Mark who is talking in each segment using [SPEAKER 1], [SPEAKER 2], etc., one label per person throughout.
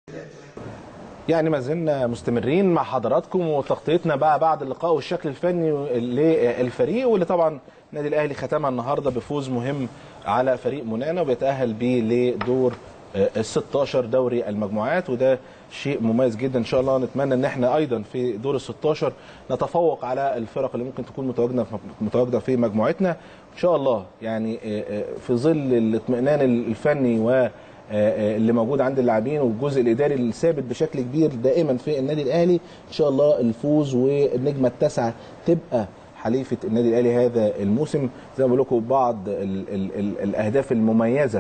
[SPEAKER 1] يعني ما زلنا مستمرين مع حضراتكم وتغطيتنا بقى بعد اللقاء والشكل الفني للفريق واللي طبعا النادي الاهلي ختمها النهارده بفوز مهم على فريق منانا وبيتاهل بيه لدور ال 16 دوري المجموعات وده شيء مميز جدا ان شاء الله نتمنى ان احنا ايضا في دور ال 16 نتفوق على الفرق اللي ممكن تكون متواجده متواجده في مجموعتنا ان شاء الله يعني في ظل الاطمئنان الفني و اللي موجود عند اللاعبين والجزء الاداري الثابت بشكل كبير دائما في النادي الاهلي ان شاء الله الفوز والنجمه التاسعه تبقى حليفه النادي الاهلي هذا الموسم زي ما بقول لكم بعض ال ال ال الاهداف المميزه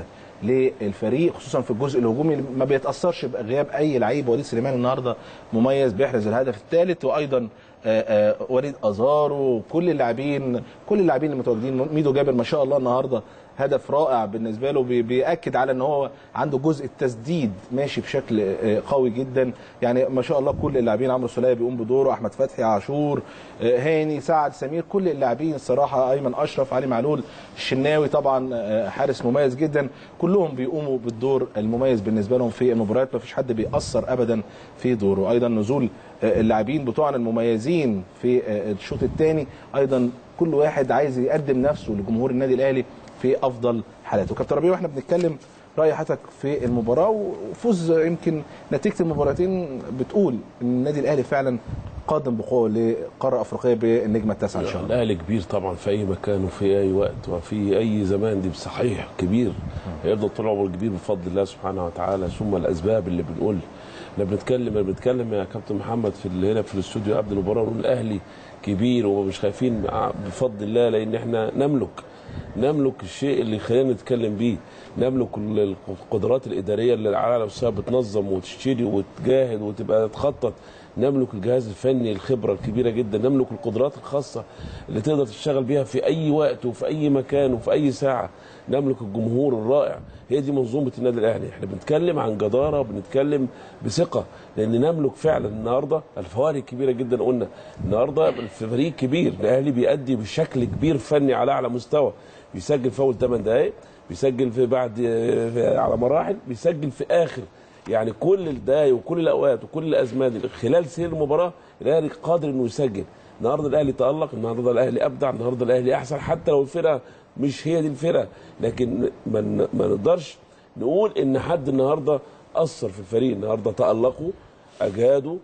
[SPEAKER 1] للفريق خصوصا في الجزء الهجومي ما بيتاثرش بغياب اي لعيب وليد سليمان النهارده مميز بيحرز الهدف الثالث وايضا آآ آآ وليد ازارو كل اللاعبين كل اللاعبين المتواجدين ميدو جابر ما شاء الله النهارده هدف رائع بالنسبه له بياكد على ان هو عنده جزء التسديد ماشي بشكل قوي جدا يعني ما شاء الله كل اللاعبين عمرو سوليه بيقوم بدوره احمد فتحي عاشور هاني سعد سمير كل اللاعبين الصراحه ايمن اشرف علي معلول الشناوي طبعا حارس مميز جدا كلهم بيقوموا بالدور المميز بالنسبه لهم في المباريات ما فيش حد بيأثر ابدا في دوره ايضا نزول اللاعبين بتوعنا المميزين في الشوط الثاني ايضا كل واحد عايز يقدم نفسه لجمهور النادي الاهلي في افضل حالاته كابتن ربيع واحنا بنتكلم راي حضرتك في المباراه وفوز يمكن نتيجه المباراتين بتقول ان النادي الاهلي فعلا قادم بقوه لقاره افريقيه بالنجمه التاسعه ان شاء الله.
[SPEAKER 2] الاهلي كبير طبعا في اي مكان وفي اي وقت وفي اي زمان دي بصحيح كبير هيفضل طول عمره كبير بفضل الله سبحانه وتعالى ثم الاسباب اللي بنقول احنا بنتكلم بنتكلم يا كابتن محمد في هنا في الاستوديو قبل المباراه بنقول الاهلي كبير ومش خايفين بفضل الله لان احنا نملك نملك الشيء اللي خلينا نتكلم بيه نملك القدرات الاداريه اللي على نفسها بتنظم وتشتري وتجاهد وتبقى تخطط نملك الجهاز الفني الخبره الكبيره جدا نملك القدرات الخاصه اللي تقدر تشتغل بيها في اي وقت وفي اي مكان وفي اي ساعه نملك الجمهور الرائع هي دي منظومه النادي الاهلي احنا بنتكلم عن جداره وبنتكلم بثقه لان نملك فعلا النهارده الفوارق كبيره جدا قلنا النهارده فريق كبير الاهلي بيأدي بشكل كبير فني على اعلى مستوى بيسجل في اول 8 دقائق بيسجل في بعد في على مراحل بيسجل في اخر يعني كل الدقايق وكل الاوقات وكل الازمان خلال سير المباراه الاهلي قادر انه يسجل النهارده الاهلي تالق النهارده الاهلي ابدع النهارده الاهلي احسن حتى لو الفرقه مش هي دي الفرقه لكن ما ما نقدرش نقول ان حد النهارده اثر في الفريق النهارده تالقوا اجهدوا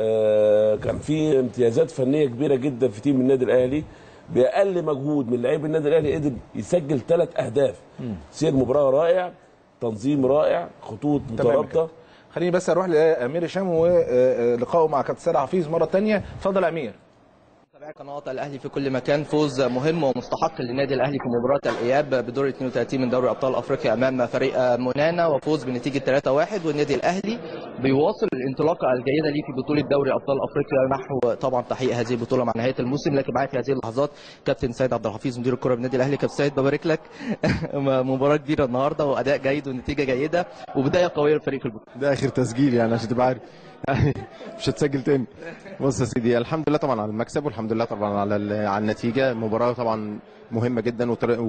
[SPEAKER 2] آه كان في امتيازات فنيه كبيره جدا في تيم النادي الاهلي باقل مجهود من لعيب النادي الاهلي قدر يسجل ثلاث اهداف سير مباراه رائع تنظيم رائع خطوط مترابطه
[SPEAKER 1] خليني بس اروح لامير هشام ولقائه مع كابتن سيد حفيظ مره ثانيه اتفضل امير
[SPEAKER 3] متابعي قناه الاهلي في كل مكان فوز مهم ومستحق للنادي الاهلي في مباراه الاياب بدور 32 من دوري ابطال افريقيا امام فريق منانا وفوز بنتيجه 3-1 والنادي الاهلي بيواصل الانطلاقه الجيده ليه في بطوله دوري ابطال افريقيا نحو طبعا تحقيق هذه البطوله مع نهايه الموسم لكن معايا في هذه اللحظات كابتن سيد عبد الحفيظ مدير الكره بالنادي الاهلي كابتن سيد ببارك لك مباراه كبيره النهارده واداء جيد ونتيجه جيده وبدايه قويه لفريق البطوله
[SPEAKER 4] ده اخر تسجيل يعني عشان تبقى عارف يعني مش هتسجل تاني بص يا سيدي الحمد لله طبعا على المكسب والحمد لله طبعا على على النتيجه مباراه طبعا مهمه جدا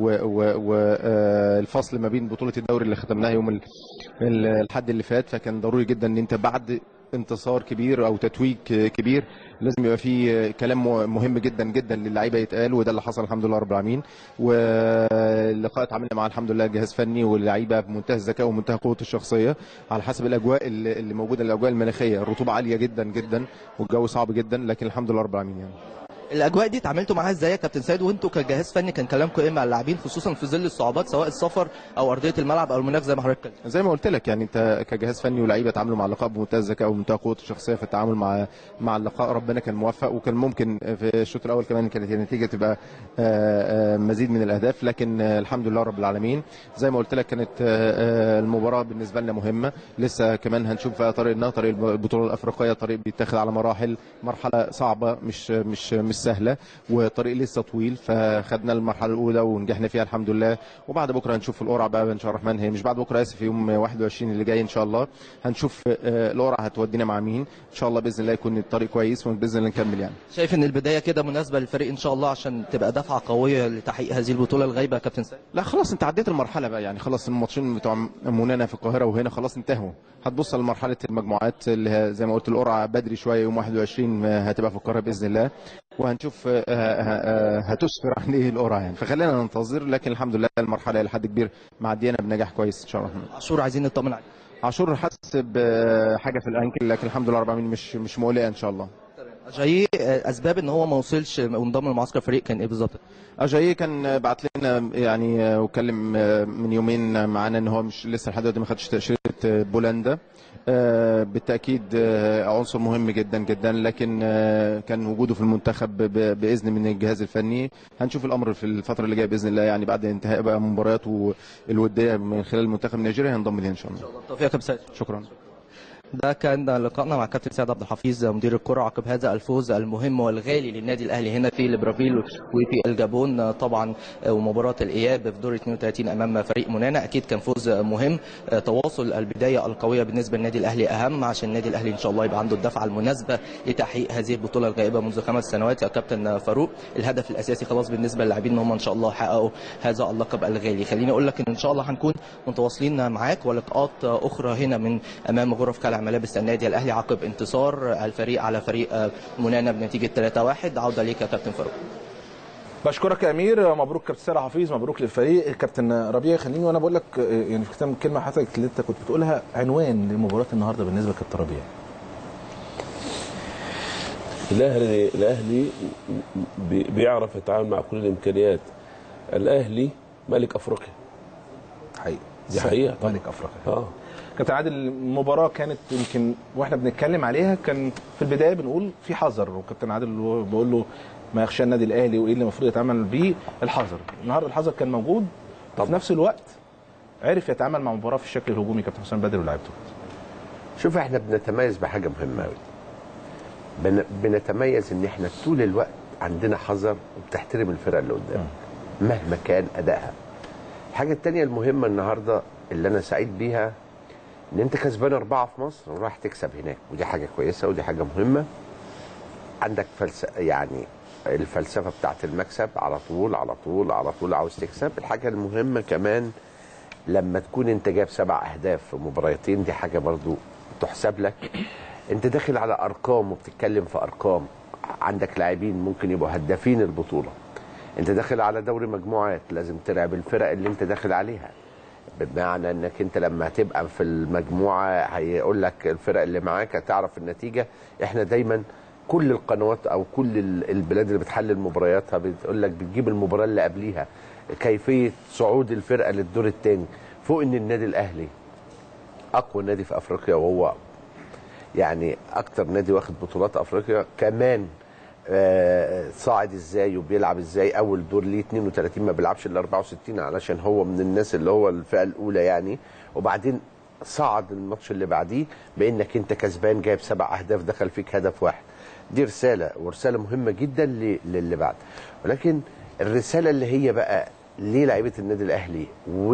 [SPEAKER 4] والفصل ما بين بطوله الدوري اللي ختمناها يوم الحد اللي فات فكان ضروري جدا ان انت بعد انتصار كبير او تتويج كبير لازم يبقى في كلام مهم جدا جدا للعيبه يتقال وده اللي حصل الحمد لله رب العالمين واللقاء اتعاملنا مع الحمد لله جهاز فني واللعيبه بمنتهى الذكاء ومنتهى قوه الشخصيه على حسب الاجواء اللي موجوده الاجواء المناخيه الرطوبه عاليه جدا جدا والجو صعب جدا لكن الحمد لله رب العالمين يعني
[SPEAKER 3] الاجواء دي اتعاملتوا معاها ازاي يا كابتن سيد وانتوا كجهاز فني كان كلامكم ايه مع اللاعبين خصوصا في ظل الصعوبات سواء السفر او ارضيه الملعب او المناخ زي ما حضرتك قلت
[SPEAKER 4] زي ما قلت لك يعني انت كجهاز فني ولاعيبه اتعاملوا مع اللقاء بمنتهى الذكاء ومنتهى قوه الشخصيه في التعامل مع مع اللقاء ربنا كان موفق وكان ممكن في الشوط الاول كمان كانت النتيجه تبقى مزيد من الاهداف لكن الحمد لله رب العالمين زي ما قلت لك كانت المباراه بالنسبه لنا مهمه لسه كمان هنشوف بقى طريقنا طريق البطوله الافريقيه طريق بيتاخد على مراحل مرحله صعبه مش مش مش سهله والطريق لسه طويل فخدنا المرحله الاولى ونجحنا فيها الحمد لله وبعد بكره هنشوف القرعه بقى ان شاء الله الرحمن هي مش بعد بكره اسف يوم 21 اللي جاي ان شاء الله هنشوف آه، القرعه هتودينا مع مين ان شاء الله باذن الله يكون الطريق كويس وباذن الله نكمل يعني
[SPEAKER 3] شايف ان البدايه كده مناسبه للفريق ان شاء الله عشان تبقى دفعه قويه لتحقيق هذه البطوله الغايبه يا كابتن سيد
[SPEAKER 4] لا خلاص انت عديت المرحله بقى يعني خلاص الماتشين بتوع منانا في القاهره وهنا خلاص انتهوا هتبص لمرحله المجموعات اللي هي زي ما قلت القرعه بدري شويه يوم 21 هتبقى في القاهره باذن الله وهنشوف آه، آه، آه، هتسفر عن ايه القرعه يعني فخلينا ننتظر لكن الحمد لله المرحله الى حد كبير معدينا بنجاح كويس ان شاء الله الرحمن
[SPEAKER 3] عاشور عايزين نطمن عليه
[SPEAKER 4] عاشور حاسس بحاجه في الانكل لكن الحمد لله رب العالمين مش مش مقلقه ان شاء الله
[SPEAKER 3] جاي اسباب ان هو ما وصلش وانضم لمعسكر الفريق كان ايه بالظبط
[SPEAKER 4] اجاي كان بعت لنا يعني وكلم من يومين معانا ان هو مش لسه لحد دلوقتي ما خدش تاشيره بولندا آه، بالتاكيد آه، عنصر مهم جدا جدا لكن آه، كان وجوده في المنتخب ب- باذن من الجهاز الفني هنشوف الامر في الفتره اللي جايه باذن الله يعني بعد انتهاء بقى مبارياته الوديه من خلال منتخب نيجيريا هنضم ليه ان شاء الله
[SPEAKER 3] بالتوفيق يا كابتن سيد
[SPEAKER 4] شكرا
[SPEAKER 3] ده كان لقائنا مع كابتن سيد عبد الحفيظ مدير الكرة عقب هذا الفوز المهم والغالي للنادي الاهلي هنا في ليبرافيل وفي الجابون طبعا ومباراة الاياب في دور 32 امام فريق منانا اكيد كان فوز مهم تواصل البداية القوية بالنسبة للنادي الاهلي اهم عشان النادي الاهلي ان شاء الله يبقى عنده الدفعة المناسبة لتحقيق هذه البطولة الغائبة منذ خمس سنوات يا كابتن فاروق الهدف الاساسي خلاص بالنسبة للاعبين ان هم ان شاء الله يحققوا هذا اللقب الغالي خليني اقول لك ان ان شاء الله هنكون متواصلين معاك ولقاءات اخرى هنا من امام غرف كلع ملابس النادي الاهلي عقب انتصار الفريق على فريق منانا بنتيجه 3-1 عوده ليك يا كابتن فاروق
[SPEAKER 1] بشكرك يا امير مبروك كابتن سيد حفيظ مبروك للفريق كابتن ربيع خليني وانا بقول لك آه، يعني في ختام كلمه حضرتك اللي انت كنت بتقولها عنوان لمباراه النهارده بالنسبه لكابتن ربيع
[SPEAKER 2] الاهلي الاهلي بي- بيعرف يتعامل مع كل الامكانيات الاهلي ملك افريقيا
[SPEAKER 1] حقيقي
[SPEAKER 2] دي حقيقة طبعا.
[SPEAKER 1] ملك افريقيا
[SPEAKER 2] اه
[SPEAKER 1] كابتن عادل المباراه كانت يمكن واحنا بنتكلم عليها كان في البدايه بنقول في حذر وكابتن عادل هو بيقول له ما يخشى النادي الاهلي وايه اللي المفروض يتعامل بيه الحذر النهارده الحذر كان موجود في نفس الوقت عرف يتعامل مع المباراه في الشكل الهجومي كابتن حسام بدري ولاعيبته
[SPEAKER 5] شوف احنا بنتميز بحاجه مهمه قوي بن... بنتميز ان احنا طول الوقت عندنا حذر وبتحترم الفرقه اللي قدامك مهما كان ادائها الحاجه الثانيه المهمه النهارده اللي انا سعيد بيها ان انت كسبان اربعه في مصر وراح تكسب هناك ودي حاجه كويسه ودي حاجه مهمه عندك فلسفه يعني الفلسفه بتاعت المكسب على طول على طول على طول عاوز تكسب الحاجه المهمه كمان لما تكون انت جايب سبع اهداف في مباراتين دي حاجه برضو تحسب لك انت داخل على ارقام وبتتكلم في ارقام عندك لاعبين ممكن يبقوا هدافين البطوله انت داخل على دوري مجموعات لازم تلعب الفرق اللي انت داخل عليها بمعنى انك انت لما هتبقى في المجموعه هيقول لك الفرق اللي معاك هتعرف النتيجه احنا دايما كل القنوات او كل ال- البلاد اللي بتحلل مبارياتها بتقول لك بتجيب المباراه اللي قبليها كيفيه صعود الفرقه للدور الثاني فوق ان النادي الاهلي اقوى نادي في افريقيا وهو يعني اكتر نادي واخد بطولات افريقيا كمان آه، صاعد ازاي وبيلعب ازاي اول دور ليه 32 ما بيلعبش الا 64 علشان هو من الناس اللي هو الفئه الاولى يعني وبعدين صعد الماتش اللي بعديه بانك انت كسبان جايب سبع اهداف دخل فيك هدف واحد دي رساله ورساله مهمه جدا ل- للي بعد ولكن الرساله اللي هي بقى ليه لعيبه النادي الاهلي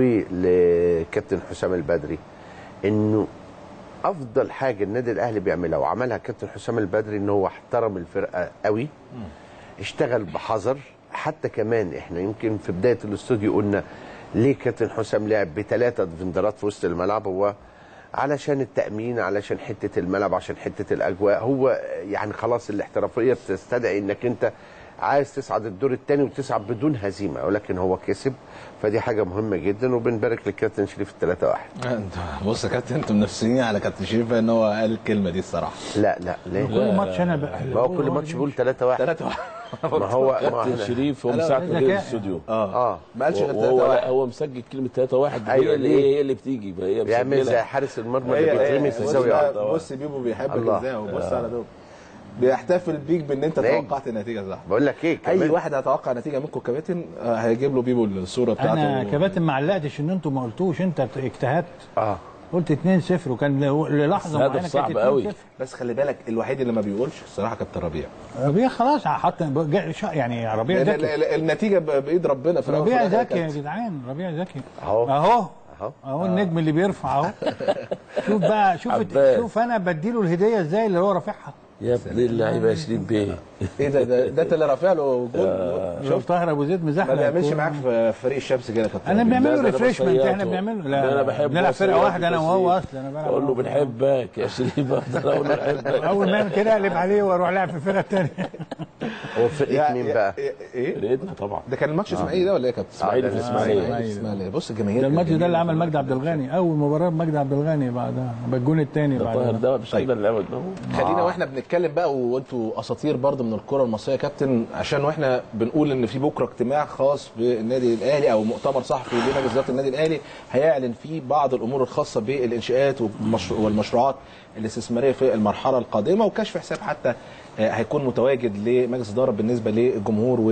[SPEAKER 5] ولكابتن حسام البدري انه افضل حاجه النادي الاهلي بيعملها وعملها كابتن حسام البدري ان هو احترم الفرقه قوي اشتغل بحذر حتى كمان احنا يمكن في بدايه الاستوديو قلنا ليه كابتن حسام لعب بثلاثه ديفندرات في وسط الملعب هو علشان التامين علشان حته الملعب عشان حته الاجواء هو يعني خلاص الاحترافيه بتستدعي انك انت عايز تصعد الدور الثاني وتصعد بدون هزيمه ولكن هو كسب فدي حاجه مهمه جدا وبنبارك للكابتن شريف الثلاثة واحد
[SPEAKER 1] انت بص يا كابتن انتوا منافسين على كابتن شريف ان هو قال الكلمه دي الصراحه
[SPEAKER 5] لا لا ليه؟
[SPEAKER 6] كل ماتش انا بقى
[SPEAKER 5] ما هو كل ماتش بيقول 3 1
[SPEAKER 1] 3 1
[SPEAKER 5] ما هو ما
[SPEAKER 2] كابتن
[SPEAKER 5] احنا-
[SPEAKER 2] شريف هو
[SPEAKER 1] أنا-
[SPEAKER 2] مساعد
[SPEAKER 6] ذكاء.
[SPEAKER 2] مدير الاستوديو
[SPEAKER 5] اه
[SPEAKER 1] ما قالش غير 3
[SPEAKER 2] وهو
[SPEAKER 1] 1
[SPEAKER 2] هو مسجل كلمه 3 1
[SPEAKER 5] أيوة،
[SPEAKER 2] هي اللي
[SPEAKER 5] ليه؟
[SPEAKER 2] هي اللي بتيجي ما هي
[SPEAKER 5] بيعمل زي
[SPEAKER 2] مسجلة.
[SPEAKER 5] حارس المرمى اللي
[SPEAKER 1] هي
[SPEAKER 5] بيترمي في الزاويه
[SPEAKER 1] بص,
[SPEAKER 5] واحده
[SPEAKER 1] بص بيبو بيحبك
[SPEAKER 5] الله.
[SPEAKER 1] ازاي وبص على دول بيحتفل بيك بان انت
[SPEAKER 5] نجم.
[SPEAKER 1] توقعت النتيجه صح
[SPEAKER 5] بقول لك ايه
[SPEAKER 1] اي
[SPEAKER 5] كمان
[SPEAKER 1] واحد هيتوقع نتيجه منكم كباتن آه، هيجيب له بيبو الصوره بتاعته
[SPEAKER 6] انا كباتن ما علقتش ان انتوا ما قلتوش انت اجتهدت
[SPEAKER 5] اه
[SPEAKER 6] قلت 2-0 وكان للحظه
[SPEAKER 2] هدف
[SPEAKER 6] معينه
[SPEAKER 2] صعب
[SPEAKER 6] كانت
[SPEAKER 2] قوي.
[SPEAKER 6] 2-0.
[SPEAKER 1] بس خلي بالك الوحيد اللي ما بيقولش الصراحه كابتن ربيع
[SPEAKER 6] ربيع خلاص حط جا- شا- يعني ربيع
[SPEAKER 1] لأن ال-
[SPEAKER 6] ذكي
[SPEAKER 1] ال- النتيجه ب- بايد ربنا في الأول وفي
[SPEAKER 6] ربيع
[SPEAKER 1] الآخر
[SPEAKER 6] ذكي يا
[SPEAKER 1] كانت-
[SPEAKER 6] جدعان ربيع ذكي
[SPEAKER 5] اهو
[SPEAKER 6] اهو
[SPEAKER 5] اهو
[SPEAKER 6] اهو النجم اللي بيرفع اهو شوف بقى شوف
[SPEAKER 2] عباس.
[SPEAKER 6] شوف انا بديله الهديه ازاي اللي هو رافعها
[SPEAKER 2] يا ابن اللعيبه 20 بيه
[SPEAKER 1] ايه ده ده, ده انت اللي رافع له جول
[SPEAKER 6] شوف طاهر ابو زيد
[SPEAKER 1] ما
[SPEAKER 6] مزحلق
[SPEAKER 1] بيعملش
[SPEAKER 6] الكورة.
[SPEAKER 1] معاك في فريق الشمس كده يا كابتن
[SPEAKER 6] انا
[SPEAKER 1] ربيع.
[SPEAKER 6] بنعمل
[SPEAKER 2] لا،
[SPEAKER 6] له
[SPEAKER 2] ده أنا
[SPEAKER 6] ريفريشمنت احنا
[SPEAKER 2] بصياته.
[SPEAKER 6] بنعمل له
[SPEAKER 2] ده أنا بحبه
[SPEAKER 6] بنلعب فرقه
[SPEAKER 2] وصياته
[SPEAKER 6] واحده انا وهو
[SPEAKER 2] بس.
[SPEAKER 6] اصلا انا بلعب
[SPEAKER 2] اقول له
[SPEAKER 6] هو.
[SPEAKER 2] بنحبك يا شريف ده انا اقول له بنحبك
[SPEAKER 6] اول ما يعمل كده اقلب عليه واروح لاعب في الفرقه الثانيه
[SPEAKER 5] هو فرقه
[SPEAKER 1] يا-
[SPEAKER 5] مين
[SPEAKER 1] يا-
[SPEAKER 5] بقى؟
[SPEAKER 1] يا- ايه
[SPEAKER 2] فرقتنا طبعا
[SPEAKER 1] ده كان الماتش اسماعيلي ده ولا ايه يا كابتن؟
[SPEAKER 2] اسماعيلي في الاسماعيليه
[SPEAKER 6] إسماعيلي.
[SPEAKER 1] اسماعيلي بص الجماهير
[SPEAKER 6] ده الماتش ده
[SPEAKER 1] كانت
[SPEAKER 6] اللي عمل
[SPEAKER 1] جميلة.
[SPEAKER 6] مجدي عبد الغني اول مباراه بمجدي عبد الغني بعدها بالجون الثاني
[SPEAKER 2] ده طاهر
[SPEAKER 6] بعدها
[SPEAKER 2] ده مش كده اللي عمل ده
[SPEAKER 1] خلينا واحنا بنتكلم بقى وانتوا اساطير برضه من الكره المصريه يا كابتن عشان واحنا بنقول ان في بكره اجتماع خاص بالنادي الاهلي او مؤتمر صحفي لمجلس اداره النادي الاهلي هيعلن فيه بعض الامور الخاصه بالانشاءات والمشروع- والمشروعات الاستثماريه في المرحله القادمه وكشف حساب حتى آه، هيكون متواجد لمجلس اداره بالنسبه للجمهور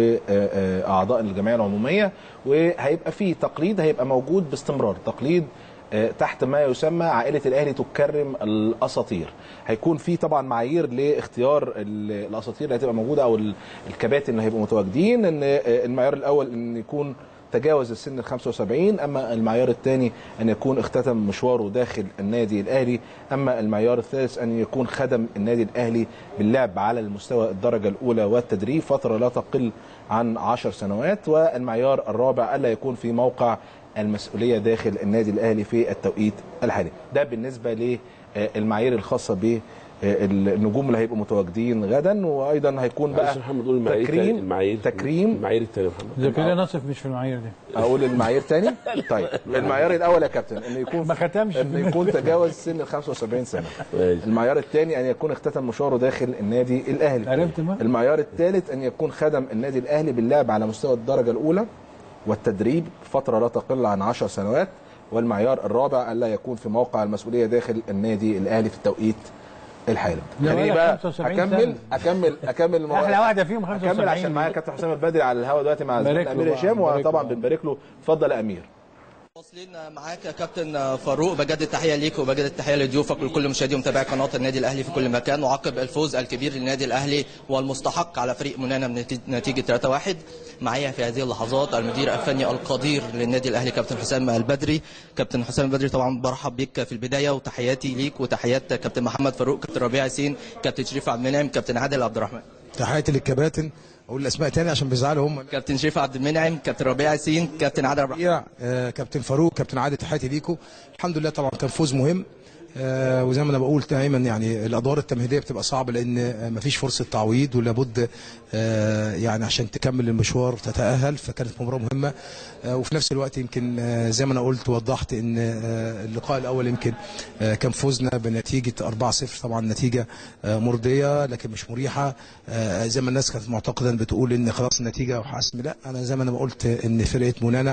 [SPEAKER 1] واعضاء الجمعيه العموميه وهيبقى في تقليد هيبقى موجود باستمرار تقليد آه، تحت ما يسمى عائله الاهلي تكرم الاساطير هيكون في طبعا معايير لاختيار ال- الاساطير اللي هتبقى موجوده او ال- الكباتن اللي هيبقوا متواجدين ان آه، المعيار الاول ان يكون تجاوز السن ال 75 اما المعيار الثاني ان يكون اختتم مشواره داخل النادي الاهلي اما المعيار الثالث ان يكون خدم النادي الاهلي باللعب على المستوى الدرجه الاولى والتدريب فتره لا تقل عن 10 سنوات والمعيار الرابع الا يكون في موقع المسؤوليه داخل النادي الاهلي في التوقيت الحالي ده بالنسبه للمعايير الخاصه ب النجوم اللي هيبقوا متواجدين غدا وايضا هيكون بقى
[SPEAKER 2] معلش يا محمد قول المعايير
[SPEAKER 1] تكريم
[SPEAKER 2] تاني، المعايير
[SPEAKER 1] تكريم
[SPEAKER 2] المعايير التانية يا محمد
[SPEAKER 6] زكريا ناصف مش في المعايير دي
[SPEAKER 1] اقول المعايير تاني طيب المعيار الاول يا كابتن ان يكون
[SPEAKER 6] ما ختمش
[SPEAKER 1] ان يكون تجاوز سن ال 75 سنه
[SPEAKER 2] ماشي.
[SPEAKER 1] المعيار الثاني ان يكون اختتم مشواره داخل النادي الاهلي
[SPEAKER 6] عرفت بقى؟
[SPEAKER 1] المعيار الثالث ان يكون خدم النادي الاهلي باللعب على مستوى الدرجه الاولى والتدريب فتره لا تقل عن 10 سنوات والمعيار الرابع الا يكون في موقع المسؤوليه داخل النادي الاهلي في التوقيت الحالي
[SPEAKER 6] لا
[SPEAKER 1] خليني
[SPEAKER 6] ولا
[SPEAKER 1] بقى
[SPEAKER 6] 75
[SPEAKER 1] اكمل
[SPEAKER 6] سنة.
[SPEAKER 1] اكمل اكمل المو-
[SPEAKER 6] احلى واحده فيهم 75
[SPEAKER 1] اكمل عشان معايا كابتن حسام البدري على الهواء دلوقتي مع
[SPEAKER 6] بارك
[SPEAKER 1] زميلنا
[SPEAKER 6] له
[SPEAKER 1] امير
[SPEAKER 6] بقى،
[SPEAKER 1] هشام
[SPEAKER 6] بارك
[SPEAKER 1] وطبعا
[SPEAKER 6] له.
[SPEAKER 1] بنبارك له اتفضل يا امير
[SPEAKER 3] واصلين معاك يا كابتن فاروق بجد التحيه ليك وبجد التحيه لضيوفك ولكل مشاهدي ومتابعي قناه النادي الاهلي في كل مكان وعقب الفوز الكبير للنادي الاهلي والمستحق على فريق منانا بنتيجه 3-1 معايا في هذه اللحظات المدير الفني القدير للنادي الاهلي كابتن حسام البدري كابتن حسام البدري طبعا برحب بيك في البدايه وتحياتي ليك وتحيات كابتن محمد فاروق كابتن ربيع ياسين كابتن شريف عبد المنعم كابتن عادل عبد الرحمن
[SPEAKER 7] تحياتي للكباتن اقول الاسماء تاني عشان بيزعلوا هم
[SPEAKER 3] كابتن شريف عبد المنعم كابتن ربيع ياسين كابتن عادل عبد الرحمن
[SPEAKER 7] آه، كابتن فاروق كابتن عادل تحياتي ليكم الحمد لله طبعا كان فوز مهم آه، وزي ما انا بقول دايما يعني الادوار التمهيديه بتبقى صعبه لان آه، مفيش فرصه تعويض ولابد آه، يعني عشان تكمل المشوار تتاهل فكانت مباراه مهمه آه، وفي نفس الوقت يمكن آه، زي ما انا قلت وضحت ان آه، اللقاء الاول يمكن آه، كان فوزنا بنتيجه 4-0 طبعا نتيجه آه، مرضيه لكن مش مريحه آه، زي ما الناس كانت معتقدا بتقول ان خلاص النتيجه وحسم لا انا زي ما انا قلت ان فرقه منانا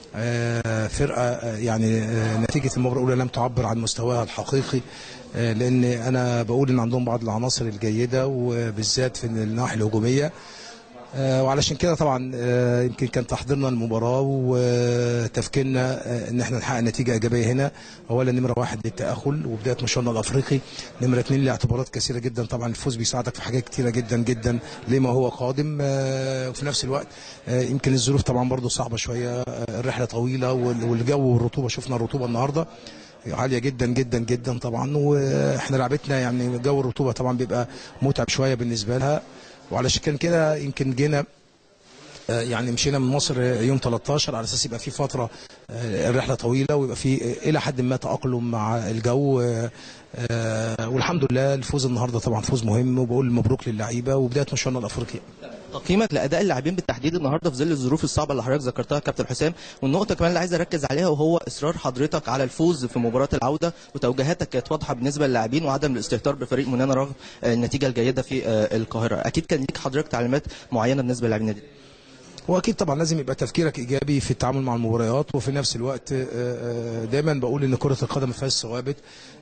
[SPEAKER 7] آه، فرقه آه، يعني آه، نتيجه المباراه الاولى لم تعبر عن مستواها الحقيقي آه، لان انا بقول ان عندهم بعض العناصر الجيده وبالذات في الناحيه الهجوميه آه، وعلشان كده طبعا آه، يمكن كان تحضيرنا المباراه وتفكيرنا آه، ان احنا نحقق نتيجه ايجابيه هنا اولا نمره واحد للتاهل وبدايه مشوارنا الافريقي نمره اثنين لاعتبارات كثيره جدا طبعا الفوز بيساعدك في حاجات كثيره جدا جدا لما هو قادم آه، وفي نفس الوقت آه، يمكن الظروف طبعا برضو صعبه شويه آه، الرحله طويله وال- والجو والرطوبه شفنا الرطوبه النهارده عاليه جدا جدا جدا طبعا واحنا لعبتنا يعني جو الرطوبه طبعا بيبقى متعب شويه بالنسبه لها وعلشان كان كده يمكن جينا آه، يعني مشينا من مصر يوم 13 على اساس يبقى في فتره آه، الرحله طويله ويبقى في آه، الى حد ما تاقلم مع الجو آه، آه، والحمد لله الفوز النهارده طبعا فوز مهم وبقول مبروك للعيبه وبدايه مشوارنا الافريقي
[SPEAKER 3] تقييمك لاداء اللاعبين بالتحديد النهارده في ظل الظروف الصعبه اللي حضرتك ذكرتها كابتن حسام والنقطه كمان اللي عايز اركز عليها وهو اصرار حضرتك على الفوز في مباراه العوده وتوجيهاتك كانت واضحه بالنسبه للاعبين وعدم الاستهتار بفريق منانا رغم آه، النتيجه الجيده في آه، القاهره اكيد كان ليك حضرتك تعليمات معينه بالنسبه للاعبين النادي
[SPEAKER 7] واكيد طبعا لازم يبقى تفكيرك ايجابي في التعامل مع المباريات وفي نفس الوقت آه، آه، دايما بقول ان كره القدم ما فيهاش ثوابت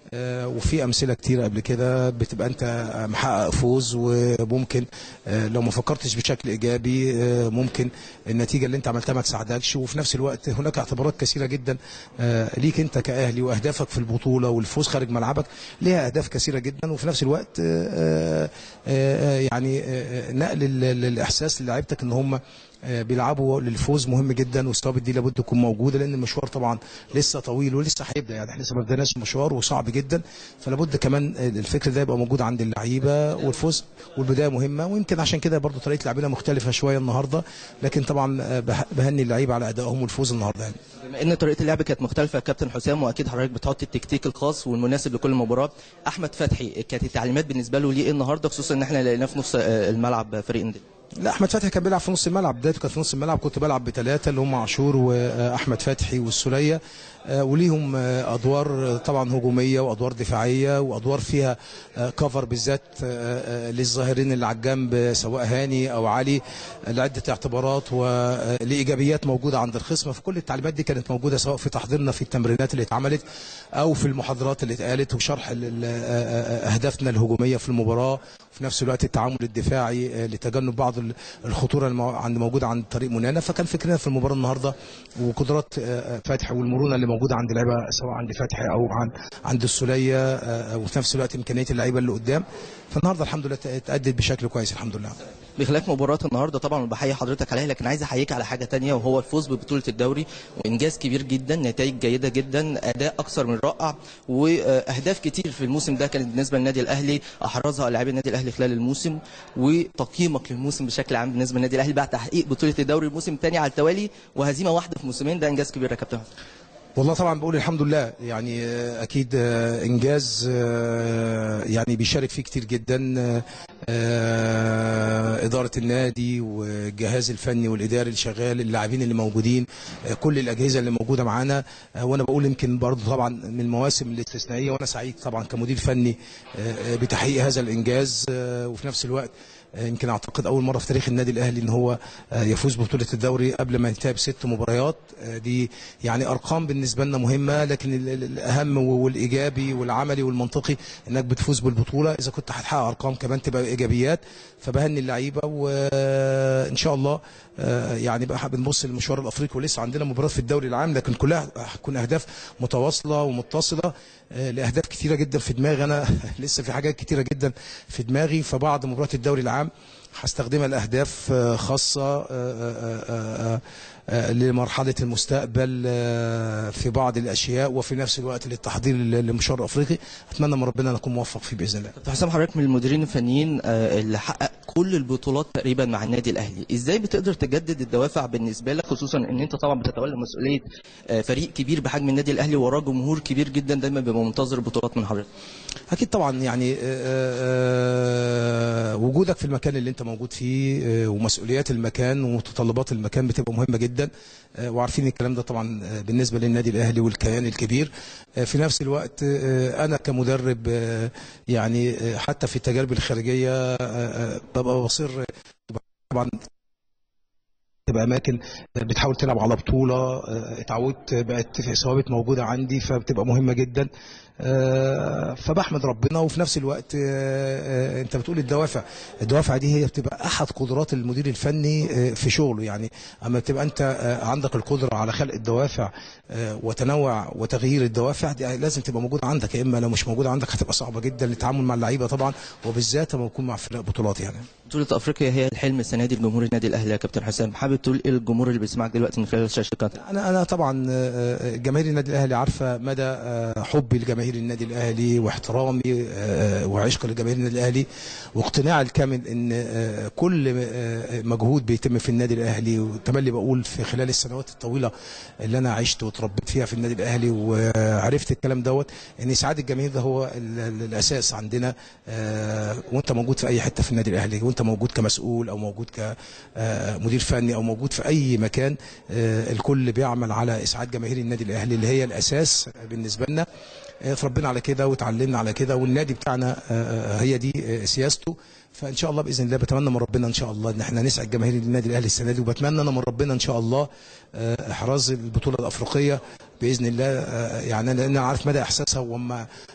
[SPEAKER 7] آه، وفي امثله كتيره قبل كده بتبقى انت محقق فوز وممكن آه، لو ما فكرتش بشكل ايجابي آه، ممكن النتيجه اللي انت عملتها ما تساعدكش وفي نفس الوقت هناك اعتبارات كثيره جدا آه، ليك انت كاهلي واهدافك في البطوله والفوز خارج ملعبك ليها اهداف كثيره جدا وفي نفس الوقت آه، آه، آه، يعني آه، آه، نقل ال- ال- الاحساس للاعيبتك ان هم آه، بيلعبوا للفوز مهم جدا والثوابت دي لابد تكون موجوده لان المشوار طبعا لسه طويل ولسه هيبدا يعني احنا لسه ما بدأناش المشوار وصعب جدا فلابد كمان الفكر ده يبقى موجود عند اللعيبه والفوز والبدايه مهمه ويمكن عشان كده برضو طريقه لعبنا مختلفه شويه النهارده لكن طبعا آه، بح- بهني اللعيبه على ادائهم والفوز النهارده يعني.
[SPEAKER 3] بما ان طريقه اللعب كانت مختلفه يا كابتن حسام واكيد حضرتك بتحط التكتيك الخاص والمناسب لكل مباراه احمد فتحي كانت التعليمات بالنسبه له ليه إيه النهارده خصوصا ان احنا لقيناه في نص آه، الملعب فريق النادي
[SPEAKER 7] لا احمد فتحي كان بيلعب في نص الملعب بدايته كانت في نص الملعب كنت بلعب بثلاثه اللي هم عاشور واحمد فتحي والسوليه آه، وليهم آه، ادوار آه، طبعا هجوميه وادوار دفاعيه وادوار فيها آه، كفر بالذات آه، آه، للظاهرين اللي على الجنب سواء هاني او علي آه، لعده اعتبارات ولايجابيات موجوده عند الخصم فكل التعليمات دي كانت موجوده سواء في تحضيرنا في التمرينات اللي اتعملت او في المحاضرات اللي اتقالت وشرح ال- ال- آه، آه، اهدافنا الهجوميه في المباراه في نفس الوقت التعامل الدفاعي آه، لتجنب بعض ال- الخطوره المو- عند موجوده عند طريق منانا فكان فكرنا في المباراه النهارده وقدرات آه، فتحي والمرونه اللي موجوده عند اللعيبه سواء عند فتحي او عن عند السوليه آه، وفي نفس الوقت امكانيه اللعيبه اللي قدام فالنهارده الحمد لله اتأدت بشكل كويس الحمد لله
[SPEAKER 3] بخلاف مباراة النهارده طبعا بحيي حضرتك عليها لكن عايز احييك على حاجة تانية وهو الفوز ببطولة الدوري وانجاز كبير جدا نتائج جيدة جدا اداء اكثر من رائع واهداف كتير في الموسم ده كانت بالنسبة للنادي الاهلي احرزها لاعبي النادي الاهلي خلال الموسم وتقييمك للموسم بشكل عام بالنسبة للنادي الاهلي بعد تحقيق بطولة الدوري الموسم الثاني على التوالي وهزيمة واحدة في موسمين ده انجاز كبير يا كابتن
[SPEAKER 7] والله طبعا بقول الحمد لله يعني آه، اكيد آه، انجاز آه، يعني بيشارك فيه كتير جدا آه، آه، اداره النادي والجهاز الفني والاداري اللي شغال اللاعبين اللي موجودين آه، كل الاجهزه اللي موجوده معانا آه، وانا بقول يمكن برضه طبعا من المواسم الاستثنائيه وانا سعيد طبعا كمدير فني آه، آه، بتحقيق هذا الانجاز آه، وفي نفس الوقت آه، يمكن اعتقد اول مره في تاريخ النادي الاهلي ان هو آه، يفوز ببطوله الدوري قبل ما ينتهي بست مباريات آه، دي يعني ارقام بالنسبه لنا مهمه لكن ال- ال- الاهم والايجابي والعملي والمنطقي انك بتفوز بالبطوله اذا كنت هتحقق ارقام كمان تبقى ايجابيات فبهني اللعيبه وان شاء الله آه، يعني بقى بنبص للمشوار الافريقي ولسه عندنا مباراه في الدوري العام لكن كلها هتكون اهداف متواصله ومتصله آه، لاهداف كتيره جدا في دماغي انا لسه في حاجات كتيره جدا في دماغي فبعد مباراه الدوري العام هستخدمها لاهداف آه، خاصه آه، آه، آه، آه، آه، لمرحله المستقبل آه، في بعض الاشياء وفي نفس الوقت للتحضير للمشوار الافريقي اتمنى من ربنا نكون موفق فيه باذن الله
[SPEAKER 3] كابتن حسام حضرتك من المديرين الفنيين آه، اللي حقق كل البطولات تقريبا مع النادي الاهلي ازاي بتقدر تجدد الدوافع بالنسبه لك خصوصا ان انت طبعا بتتولى مسؤوليه آه، فريق كبير بحجم النادي الاهلي وراه جمهور كبير جدا دايما بيبقى منتظر بطولات من حضرتك
[SPEAKER 7] اكيد طبعا يعني آه، آه، وجودك في المكان اللي انت موجود فيه آه، ومسؤوليات المكان ومتطلبات المكان بتبقى مهمه جدا آه، وعارفين الكلام ده طبعا آه، بالنسبه للنادي الاهلي والكيان الكبير آه، في نفس الوقت آه، انا كمدرب آه، يعني آه، حتى في التجارب الخارجيه آه، آه، ببقى بصر طبعا تبقى اماكن بتحاول تلعب على بطوله آه، اتعودت بقت في ثوابت موجوده عندي فبتبقى مهمه جدا آه، فبحمد ربنا وفي نفس الوقت آه، آه، انت بتقول الدوافع الدوافع دي هي بتبقى احد قدرات المدير الفني آه، في شغله يعني اما بتبقى انت آه، عندك القدره على خلق الدوافع آه، وتنوع وتغيير الدوافع دي لازم تبقى موجوده عندك يا اما لو مش موجوده عندك هتبقى صعبه جدا للتعامل مع اللعيبه طبعا وبالذات لما يكون مع فرق بطولات يعني
[SPEAKER 3] بطوله افريقيا هي الحلم السنه دي لجمهور النادي الاهلي يا كابتن حسام حابب تقول ايه للجمهور اللي بيسمعك دلوقتي من خلال شاشه القناه
[SPEAKER 7] انا انا طبعا آه، جماهير النادي الاهلي عارفه مدى آه، حبي لجماهير النادي الاهلي واحترامي آه، وعشق لجماهير النادي الاهلي واقتناعي الكامل ان آه، كل آه، مجهود بيتم في النادي الاهلي وتملي بقول في خلال السنوات الطويله اللي انا عشت وتربيت فيها في النادي الاهلي وعرفت الكلام دوت ان اسعاد الجماهير ده هو ال- ال- الاساس عندنا آه، وانت موجود في اي حته في النادي الاهلي وانت موجود كمسؤول او موجود كمدير فني او موجود في اي مكان آه، الكل بيعمل على اسعاد جماهير النادي الاهلي اللي هي الاساس بالنسبه لنا آه، اتربينا على كده وتعلمنا على كده والنادي بتاعنا آه، هي دي آه، سياسته فان شاء الله باذن الله بتمنى من ربنا ان شاء الله ان احنا نسعد جماهير النادي الاهلي السنه دي وبتمنى انا من ربنا ان شاء الله آه، احراز البطوله الافريقيه باذن الله آه، يعني أنا- لان انا عارف مدى احساسها وما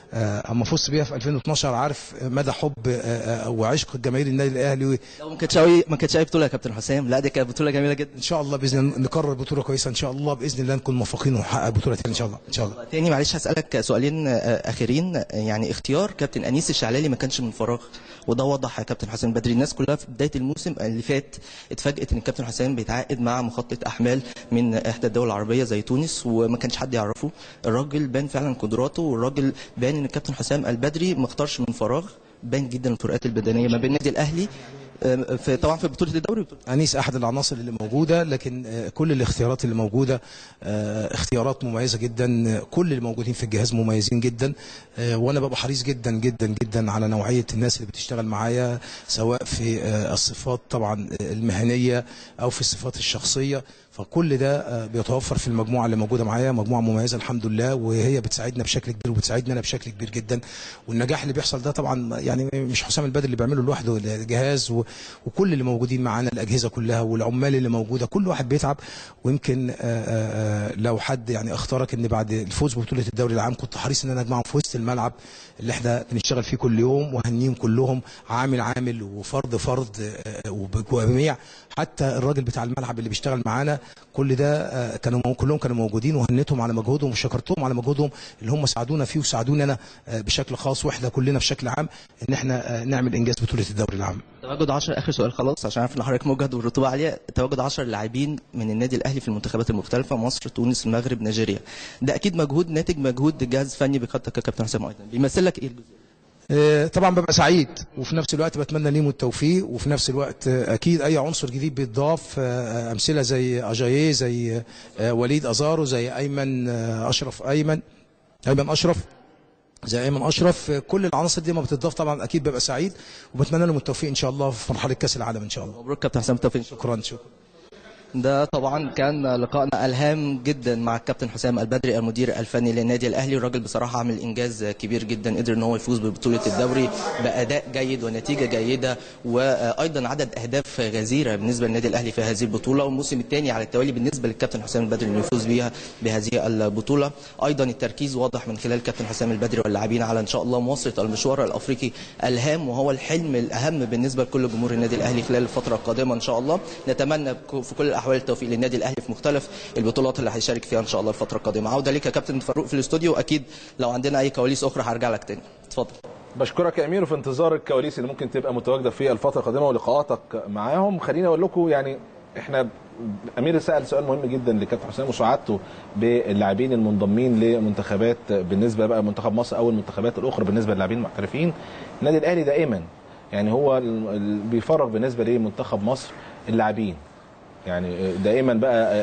[SPEAKER 7] آه، اما فزت بيها في 2012 عارف مدى حب آه، آه، وعشق جماهير النادي الاهلي
[SPEAKER 3] لو ما كانتش أي ما كانتش اي بطوله يا كابتن حسام لا دي كانت بطوله جميله جدا
[SPEAKER 7] ان شاء الله باذن الله نكرر بطوله كويسه ان شاء الله باذن الله نكون موفقين ونحقق بطوله تاني ان شاء الله ان شاء الله
[SPEAKER 3] تاني معلش هسألك سؤالين آه، أخيرين آه، يعني اختيار كابتن أنيس الشعلالي ما كانش من فراغ وده وضح يا كابتن حسام بدري الناس كلها في بداية الموسم اللي فات اتفاجئت إن الكابتن حسام بيتعاقد مع مخطط أحمال من إحدى الدول العربية زي تونس وما كانش حد يعرفه الراجل بان فعلا قدراته والراجل بان إن الكابتن حسام البدري ما اختارش من فراغ بان جدا الفروقات البدنية ما بين النادي الأهلي آه، في طبعا في بطولة الدوري وبطولة
[SPEAKER 7] انيس احد العناصر اللي موجوده لكن آه، كل الاختيارات اللي موجوده آه، اختيارات مميزه جدا آه، كل اللي موجودين في الجهاز مميزين جدا آه، وانا ببقى حريص جدا جدا جدا على نوعيه الناس اللي بتشتغل معايا سواء في آه، الصفات طبعا آه، المهنيه او في الصفات الشخصيه فكل ده آه، بيتوفر في المجموعه اللي موجوده معايا مجموعه مميزه الحمد لله وهي بتساعدنا بشكل كبير وبتساعدني انا بشكل كبير جدا والنجاح اللي بيحصل ده طبعا يعني مش حسام البدري اللي بيعمله لوحده الجهاز و- وكل اللي موجودين معانا الاجهزه كلها والعمال اللي موجوده كل واحد بيتعب ويمكن آه، آه، آه، لو حد يعني اختارك ان بعد الفوز ببطوله الدوري العام كنت حريص ان انا اجمعهم في وسط الملعب اللي احنا بنشتغل فيه كل يوم وهنيهم كلهم عامل عامل وفرد فرد آه، وب- وجميع حتى الراجل بتاع الملعب اللي بيشتغل معانا كل ده آه، كانوا مو- كلهم كانوا موجودين وهنيتهم على مجهودهم وشكرتهم على مجهودهم اللي هم ساعدونا فيه وساعدوني انا آه، بشكل خاص واحنا كلنا بشكل عام ان احنا آه، نعمل انجاز بطوله الدوري العام
[SPEAKER 3] تواجد 10 اخر سؤال خلاص عشان عارف ان حضرتك مجهد والرطوبه عاليه تواجد 10 لاعبين من النادي الاهلي في المنتخبات المختلفه مصر تونس المغرب نيجيريا ده اكيد مجهود ناتج مجهود جهاز فني بقيادتك يا كابتن حسام ايضا بيمثل لك ايه الجزء
[SPEAKER 7] آه، طبعا ببقى سعيد وفي نفس الوقت بتمنى ليهم التوفيق وفي نفس الوقت آه، اكيد اي عنصر جديد بيتضاف آه، امثله زي اجاييه زي آه، وليد ازارو زي ايمن آه، اشرف ايمن ايمن اشرف زي ايمن اشرف آه، كل العناصر دي ما بتضاف طبعا اكيد ببقى سعيد وبتمنى لهم التوفيق ان شاء الله في مرحله كاس العالم ان شاء الله
[SPEAKER 3] مبروك كابتن حسام التوفيق
[SPEAKER 7] شكرا شكرا
[SPEAKER 3] ده طبعا كان لقائنا الهام جدا مع الكابتن حسام البدري المدير الفني للنادي الاهلي الراجل بصراحه عمل انجاز كبير جدا قدر ان هو يفوز ببطوله الدوري باداء جيد ونتيجه جيده وايضا عدد اهداف غزيره بالنسبه للنادي الاهلي في هذه البطوله والموسم الثاني على التوالي بالنسبه للكابتن حسام البدري انه يفوز بيها بهذه البطوله ايضا التركيز واضح من خلال الكابتن حسام البدري واللاعبين على ان شاء الله مواصله المشوار الافريقي الهام وهو الحلم الاهم بالنسبه لكل جمهور النادي الاهلي خلال الفتره القادمه ان شاء الله نتمنى في كل الاحوال التوفيق للنادي الاهلي في مختلف البطولات اللي هيشارك فيها ان شاء الله الفتره القادمه عوده ليك يا كابتن فاروق في الاستوديو اكيد لو عندنا اي كواليس اخرى هرجع لك تاني اتفضل
[SPEAKER 1] بشكرك يا امير وفي انتظار الكواليس اللي ممكن تبقى متواجده في الفتره القادمه ولقاءاتك معاهم خليني اقول لكم يعني احنا امير سال سؤال مهم جدا لكابتن حسام وسعادته باللاعبين المنضمين لمنتخبات بالنسبه بقى منتخب مصر او المنتخبات الاخرى بالنسبه للاعبين المحترفين النادي الاهلي دائما يعني هو ال- ال- بيفرغ بالنسبه لمنتخب مصر اللاعبين يعني دائما بقى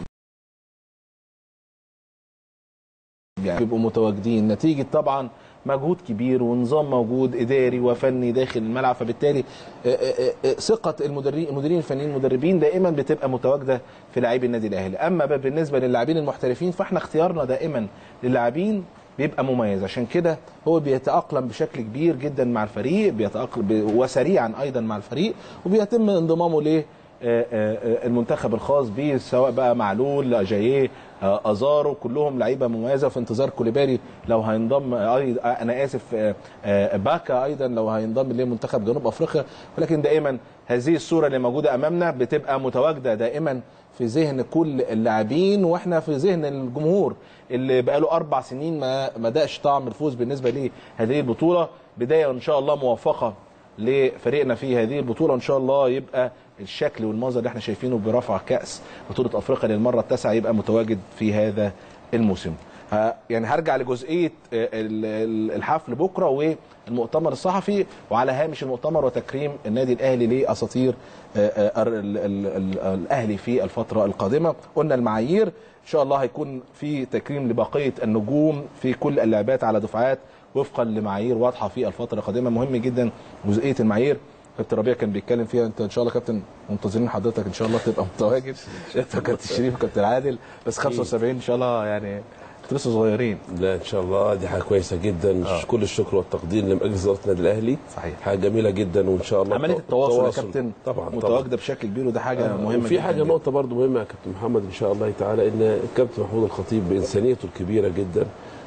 [SPEAKER 1] يعني بيبقوا متواجدين نتيجه طبعا مجهود كبير ونظام موجود اداري وفني داخل الملعب فبالتالي آه، آه، آه، ثقه المدربين المديرين الفنيين المدربين دائما بتبقى متواجده في لاعبي النادي الاهلي اما بقى بالنسبه للاعبين المحترفين فاحنا اختيارنا دائما للاعبين بيبقى مميز عشان كده هو بيتاقلم بشكل كبير جدا مع الفريق بيتاقلم ب- وسريعا ايضا مع الفريق وبيتم انضمامه ل آه، آه، المنتخب الخاص بيه سواء بقى معلول اجاييه آه، ازارو كلهم لعيبه مميزه في انتظار كوليبالي لو هينضم آه، أي- آه، انا اسف آه، آه، باكا ايضا لو هينضم لمنتخب جنوب افريقيا ولكن دائما هذه الصوره اللي موجوده امامنا بتبقى متواجده دائما في ذهن كل اللاعبين واحنا في ذهن الجمهور اللي بقاله اربع سنين ما ما داش طعم الفوز بالنسبه لهذه البطوله بدايه ان شاء الله موفقه لفريقنا في هذه البطوله ان شاء الله يبقى الشكل والمنظر اللي احنا شايفينه برفع كاس بطوله افريقيا للمره التاسعه يبقى متواجد في هذا الموسم ه- يعني هرجع لجزئيه آه، ال- ال- الحفل بكره والمؤتمر الصحفي وعلى هامش المؤتمر وتكريم النادي الاهلي لاساطير آه، آه، ال- ال- ال- الاهلي في الفتره القادمه قلنا المعايير ان شاء الله هيكون في تكريم لبقيه النجوم في كل اللعبات على دفعات وفقا لمعايير واضحه في الفتره القادمه مهم جدا جزئيه المعايير كابتن ربيع كان بيتكلم فيها انت ان شاء الله كابتن منتظرين حضرتك ان شاء الله تبقى متواجد انت كابتن شريف وكابتن عادل بس 75 ان شاء الله يعني انتوا لسه صغيرين
[SPEAKER 2] لا ان شاء الله دي حاجه كويسه جدا
[SPEAKER 1] آه.
[SPEAKER 2] كل الشكر والتقدير لمجلس اداره النادي الاهلي
[SPEAKER 1] صحيح.
[SPEAKER 2] حاجه جميله جدا وان شاء الله
[SPEAKER 1] عمليه التواصل يا كابتن
[SPEAKER 2] طبعا طبعا
[SPEAKER 1] متواجده بشكل كبير وده حاجه مهمه
[SPEAKER 2] وفي
[SPEAKER 1] جداً
[SPEAKER 2] حاجه
[SPEAKER 1] جداً.
[SPEAKER 2] نقطه برضو مهمه يا كابتن محمد ان شاء الله تعالى ان الكابتن محمود الخطيب بانسانيته الكبيره جدا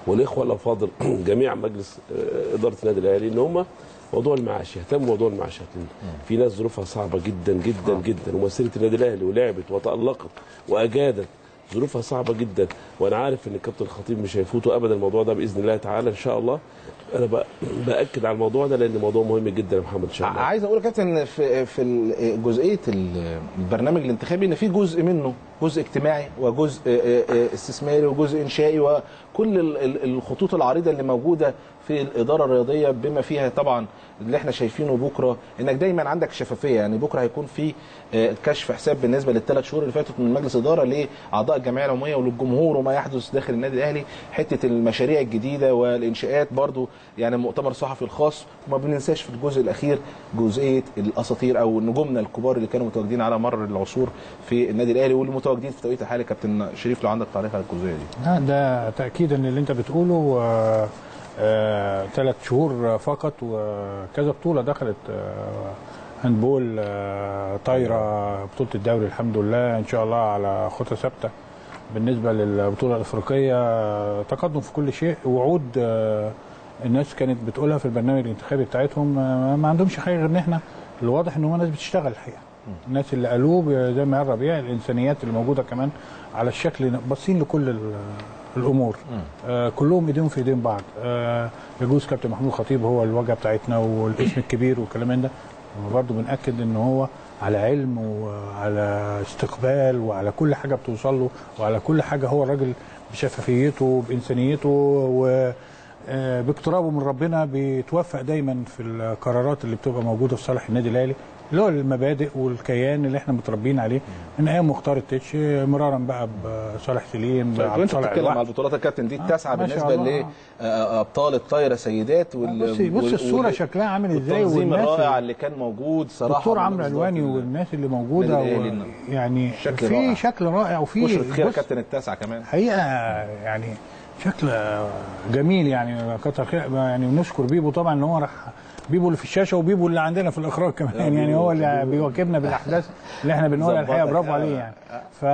[SPEAKER 2] والاخوه الافاضل جميع مجلس آه، اداره النادي الاهلي ان هم موضوع المعاش يهتموا بموضوع المعاشات لأن في ناس ظروفها صعبه جدا جدا جدا ومسيره النادي الاهلي ولعبت وتالقت واجادت ظروفها صعبه جدا وانا عارف ان الكابتن الخطيب مش هيفوتوا ابدا الموضوع ده باذن الله تعالى ان شاء الله انا بأ- باكد على الموضوع ده لان موضوع مهم جدا يا محمد ان شاء الله
[SPEAKER 1] عايز اقول يا كابتن في في ال- جزئيه ال- البرنامج الانتخابي ان في جزء منه جزء اجتماعي وجزء آه، آه، استثماري وجزء انشائي وكل ال- ال- الخطوط العريضه اللي موجوده في الاداره الرياضيه بما فيها طبعا اللي احنا شايفينه بكره انك دايما عندك شفافيه يعني بكره هيكون في آه، كشف حساب بالنسبه للثلاث شهور اللي فاتت من مجلس اداره لاعضاء الجمعيه العموميه وللجمهور وما يحدث داخل النادي الاهلي حته المشاريع الجديده والانشاءات برضو يعني مؤتمر صحفي الخاص وما بننساش في الجزء الاخير جزئيه الاساطير او نجومنا الكبار اللي كانوا متواجدين على مر العصور في النادي الاهلي واللي متواجدين في توقيت الحالي كابتن شريف لو عندك تعليق على الجزئيه دي
[SPEAKER 6] لا ده تأكيدا اللي انت بتقوله آه، آه، ثلاث شهور فقط وكذا بطولة دخلت آه، هاندبول آه، طايرة بطولة الدوري الحمد لله ان شاء الله على خطى ثابتة بالنسبة للبطولة الأفريقية آه، تقدم في كل شيء وعود آه، الناس كانت بتقولها في البرنامج الانتخابي بتاعتهم آه، ما عندهمش حاجة غير ان احنا الواضح ان هم ناس بتشتغل الحقيقة الناس اللي قالوه ب- زي ما قال ربيع الانسانيات اللي موجوده كمان على الشكل باصين لكل ال- الامور آه كلهم ايديهم في ايدين بعض آه يجوز كابتن محمود خطيب هو الواجهه بتاعتنا والاسم الكبير والكلام من ده وبرضه بناكد ان هو على علم وعلى استقبال وعلى كل حاجه بتوصل له وعلى كل حاجه هو الراجل بشفافيته بانسانيته و آه، باقترابه من ربنا بيتوفق دايما في القرارات اللي بتبقى موجوده في صالح النادي الاهلي اللي هو المبادئ والكيان اللي احنا متربيين عليه من ايام مختار التتش مرارا بقى بصالح سليم
[SPEAKER 1] طيب
[SPEAKER 6] بعبد
[SPEAKER 1] وانت
[SPEAKER 6] صالح
[SPEAKER 1] بتتكلم على
[SPEAKER 6] الوحش.
[SPEAKER 1] البطولات يا كابتن دي التاسعه
[SPEAKER 6] ما شاء
[SPEAKER 1] بالنسبه
[SPEAKER 6] الله.
[SPEAKER 1] لابطال الطايره سيدات وال
[SPEAKER 6] بصي بص
[SPEAKER 1] وال-
[SPEAKER 6] الصوره
[SPEAKER 1] وال-
[SPEAKER 6] شكلها عامل ازاي
[SPEAKER 1] والتنظيم
[SPEAKER 6] والناس
[SPEAKER 1] الرائع اللي كان موجود صراحه
[SPEAKER 6] دكتور
[SPEAKER 1] من
[SPEAKER 6] عمرو
[SPEAKER 1] مجلس
[SPEAKER 6] علواني
[SPEAKER 1] إدارة
[SPEAKER 6] والناس اللي موجوده
[SPEAKER 1] النادي الأهلي
[SPEAKER 6] و...
[SPEAKER 1] إنه
[SPEAKER 6] يعني
[SPEAKER 1] شكل
[SPEAKER 6] في
[SPEAKER 1] رائع.
[SPEAKER 6] شكل رائع وفي
[SPEAKER 1] بشرة خير يا
[SPEAKER 6] بص،
[SPEAKER 1] كابتن التاسعه كمان
[SPEAKER 6] حقيقه يعني شكل جميل يعني كتر خير يعني نشكر بيبو طبعا ان هو راح بيبو اللي في الشاشه وبيبو اللي عندنا في الاخراج كمان يعني هو اللي بيواكبنا بالاحداث اللي احنا بنقولها الحقيقه
[SPEAKER 1] ظبطك.
[SPEAKER 6] برافو
[SPEAKER 1] آه.
[SPEAKER 6] عليه يعني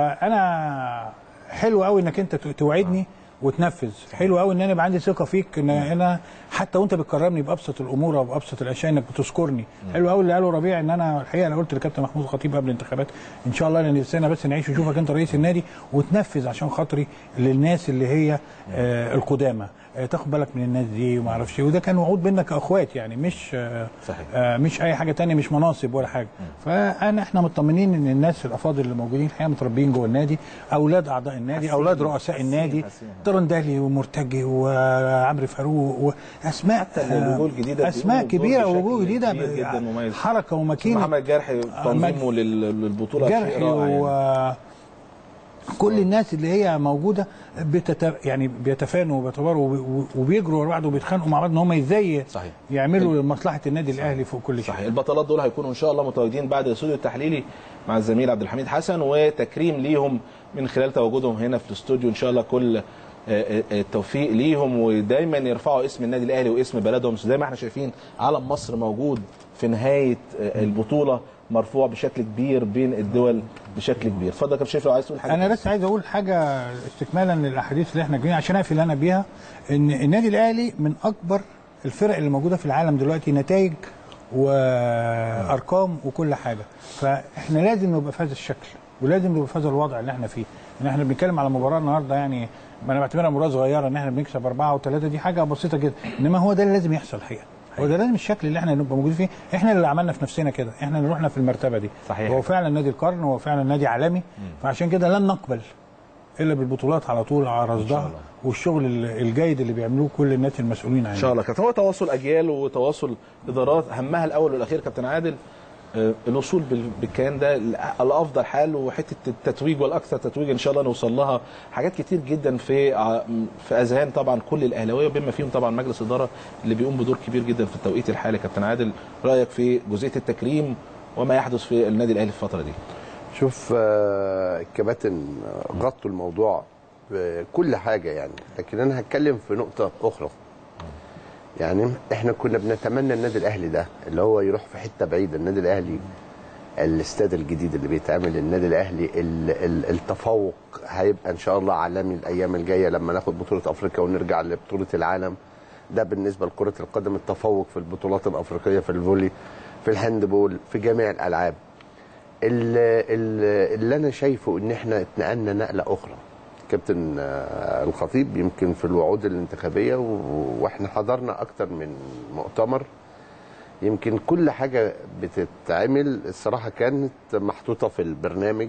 [SPEAKER 6] فانا حلو قوي انك انت توعدني وتنفذ حلو قوي ان انا يبقى عندي ثقه فيك ان انا حتى وانت بتكرمني بابسط الامور او بابسط الاشياء انك بتذكرني حلو قوي اللي قاله ربيع ان انا الحقيقه انا قلت لكابتن محمود الخطيب قبل الانتخابات ان شاء الله لان نفسنا بس نعيش ونشوفك انت رئيس النادي وتنفذ عشان خاطري للناس اللي هي آه القدامى آه تاخد بالك من الناس دي وما اعرفش ايه وده كان وعود بينا كاخوات يعني مش آه
[SPEAKER 1] صحيح.
[SPEAKER 6] آه مش اي حاجه تانية مش مناصب ولا حاجه فانا احنا مطمنين ان الناس الافاضل اللي موجودين الحقيقه متربيين جوه النادي اولاد اعضاء النادي اولاد رؤساء النادي ترندالي ومرتجي وعمرو فاروق واسماء
[SPEAKER 1] الوجوه الجديدة
[SPEAKER 6] اسماء
[SPEAKER 1] بيقوموا
[SPEAKER 6] كبيره
[SPEAKER 1] بدور
[SPEAKER 6] ووجوه
[SPEAKER 1] بشكل
[SPEAKER 6] جديده
[SPEAKER 1] كبير جدا مميز.
[SPEAKER 6] حركه وماكينه
[SPEAKER 1] محمد جرحي تنظيمه لل- للبطوله شيء
[SPEAKER 6] جرحي
[SPEAKER 1] رائع يعني.
[SPEAKER 6] و كل الناس اللي هي موجوده بتت... يعني بيتفانوا وبيتباروا وبي- وبيجروا ورا بعض وبيتخانقوا مع بعض ان هم ازاي
[SPEAKER 1] صحيح.
[SPEAKER 6] يعملوا لمصلحه النادي الاهلي فوق كل شيء
[SPEAKER 1] صحيح البطلات دول هيكونوا ان شاء الله متواجدين بعد الاستوديو التحليلي مع الزميل عبد الحميد حسن وتكريم ليهم من خلال تواجدهم هنا في الاستوديو ان شاء الله كل آه، آه، التوفيق ليهم ودايما يرفعوا اسم النادي الاهلي واسم بلدهم زي ما احنا شايفين علم مصر موجود في نهايه آه، البطوله مرفوع بشكل كبير بين الدول بشكل كبير اتفضل يا كابتن شريف لو عايز تقول حاجه
[SPEAKER 6] انا بس عايز اقول حاجه استكمالا للاحاديث اللي احنا جايين عشان اقفل انا بيها ان النادي الاهلي من اكبر الفرق اللي موجوده في العالم دلوقتي نتائج وارقام وكل حاجه فاحنا لازم نبقى في هذا الشكل ولازم نبقى في هذا الوضع اللي احنا فيه ان احنا بنتكلم على مباراه النهارده يعني ما انا بعتبرها مباراه صغيره ان احنا بنكسب اربعه وثلاثه دي حاجه بسيطه جدا انما هو ده اللي لازم يحصل الحقيقه هو ده لازم الشكل اللي احنا نبقى موجودين فيه احنا اللي عملنا في نفسنا كده احنا اللي رحنا في المرتبه دي
[SPEAKER 1] صحيح.
[SPEAKER 6] هو فعلا نادي القرن هو فعلا نادي عالمي فعشان كده لن نقبل الا بالبطولات على طول على رصدها والشغل ال- الجيد اللي بيعملوه كل الناس المسؤولين عنه
[SPEAKER 1] ان شاء الله كابتن هو تواصل اجيال وتواصل ادارات اهمها الاول والاخير كابتن عادل آه، الوصول بال- بالكيان ده الافضل حال وحته التتويج والاكثر تتويج ان شاء الله نوصل لها حاجات كتير جدا في ع- في اذهان طبعا كل الاهلاويه بما فيهم طبعا مجلس اداره اللي بيقوم بدور كبير جدا في التوقيت الحالي كابتن عادل رايك في جزئيه التكريم وما يحدث في النادي الاهلي في الفتره دي
[SPEAKER 5] شوف آه، الكباتن آه، غطوا الموضوع بكل حاجة يعني لكن أنا هتكلم في نقطة أخرى يعني احنا كنا بنتمنى النادي الأهلي ده اللي هو يروح في حتة بعيدة النادي الأهلي الاستاد الجديد اللي بيتعمل للنادي الاهلي ال- ال- التفوق هيبقى ان شاء الله عالمي الايام الجايه لما ناخد بطوله افريقيا ونرجع لبطوله العالم ده بالنسبه لكره القدم التفوق في البطولات الافريقيه في الفولي في الهاندبول في جميع الالعاب ال- ال- اللي انا شايفه ان احنا اتنقلنا نقله اخرى كابتن آه، الخطيب يمكن في الوعود الانتخابيه و- واحنا حضرنا اكتر من مؤتمر يمكن كل حاجه بتتعمل الصراحه كانت محطوطه في البرنامج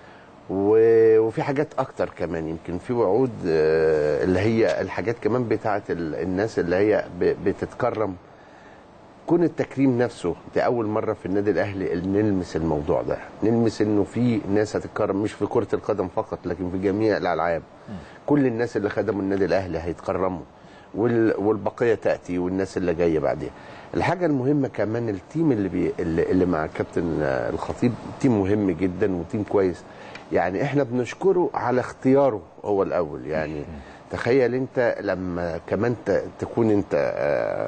[SPEAKER 5] و- وفي حاجات اكتر كمان يمكن في وعود آه، اللي هي الحاجات كمان بتاعه ال- الناس اللي هي ب- بتتكرم كون التكريم نفسه دي اول مره في النادي الاهلي إن نلمس الموضوع ده نلمس انه في ناس هتتكرم مش في كره القدم فقط لكن في جميع الالعاب كل الناس اللي خدموا النادي الاهلي هيتكرموا وال- والبقيه تاتي والناس اللي جايه بعديها الحاجه المهمه كمان التيم اللي بي اللي اللي مع كابتن آه، الخطيب تيم مهم جدا وتيم كويس يعني احنا بنشكره على اختياره هو الاول يعني تخيل انت لما كمان ت- تكون انت آه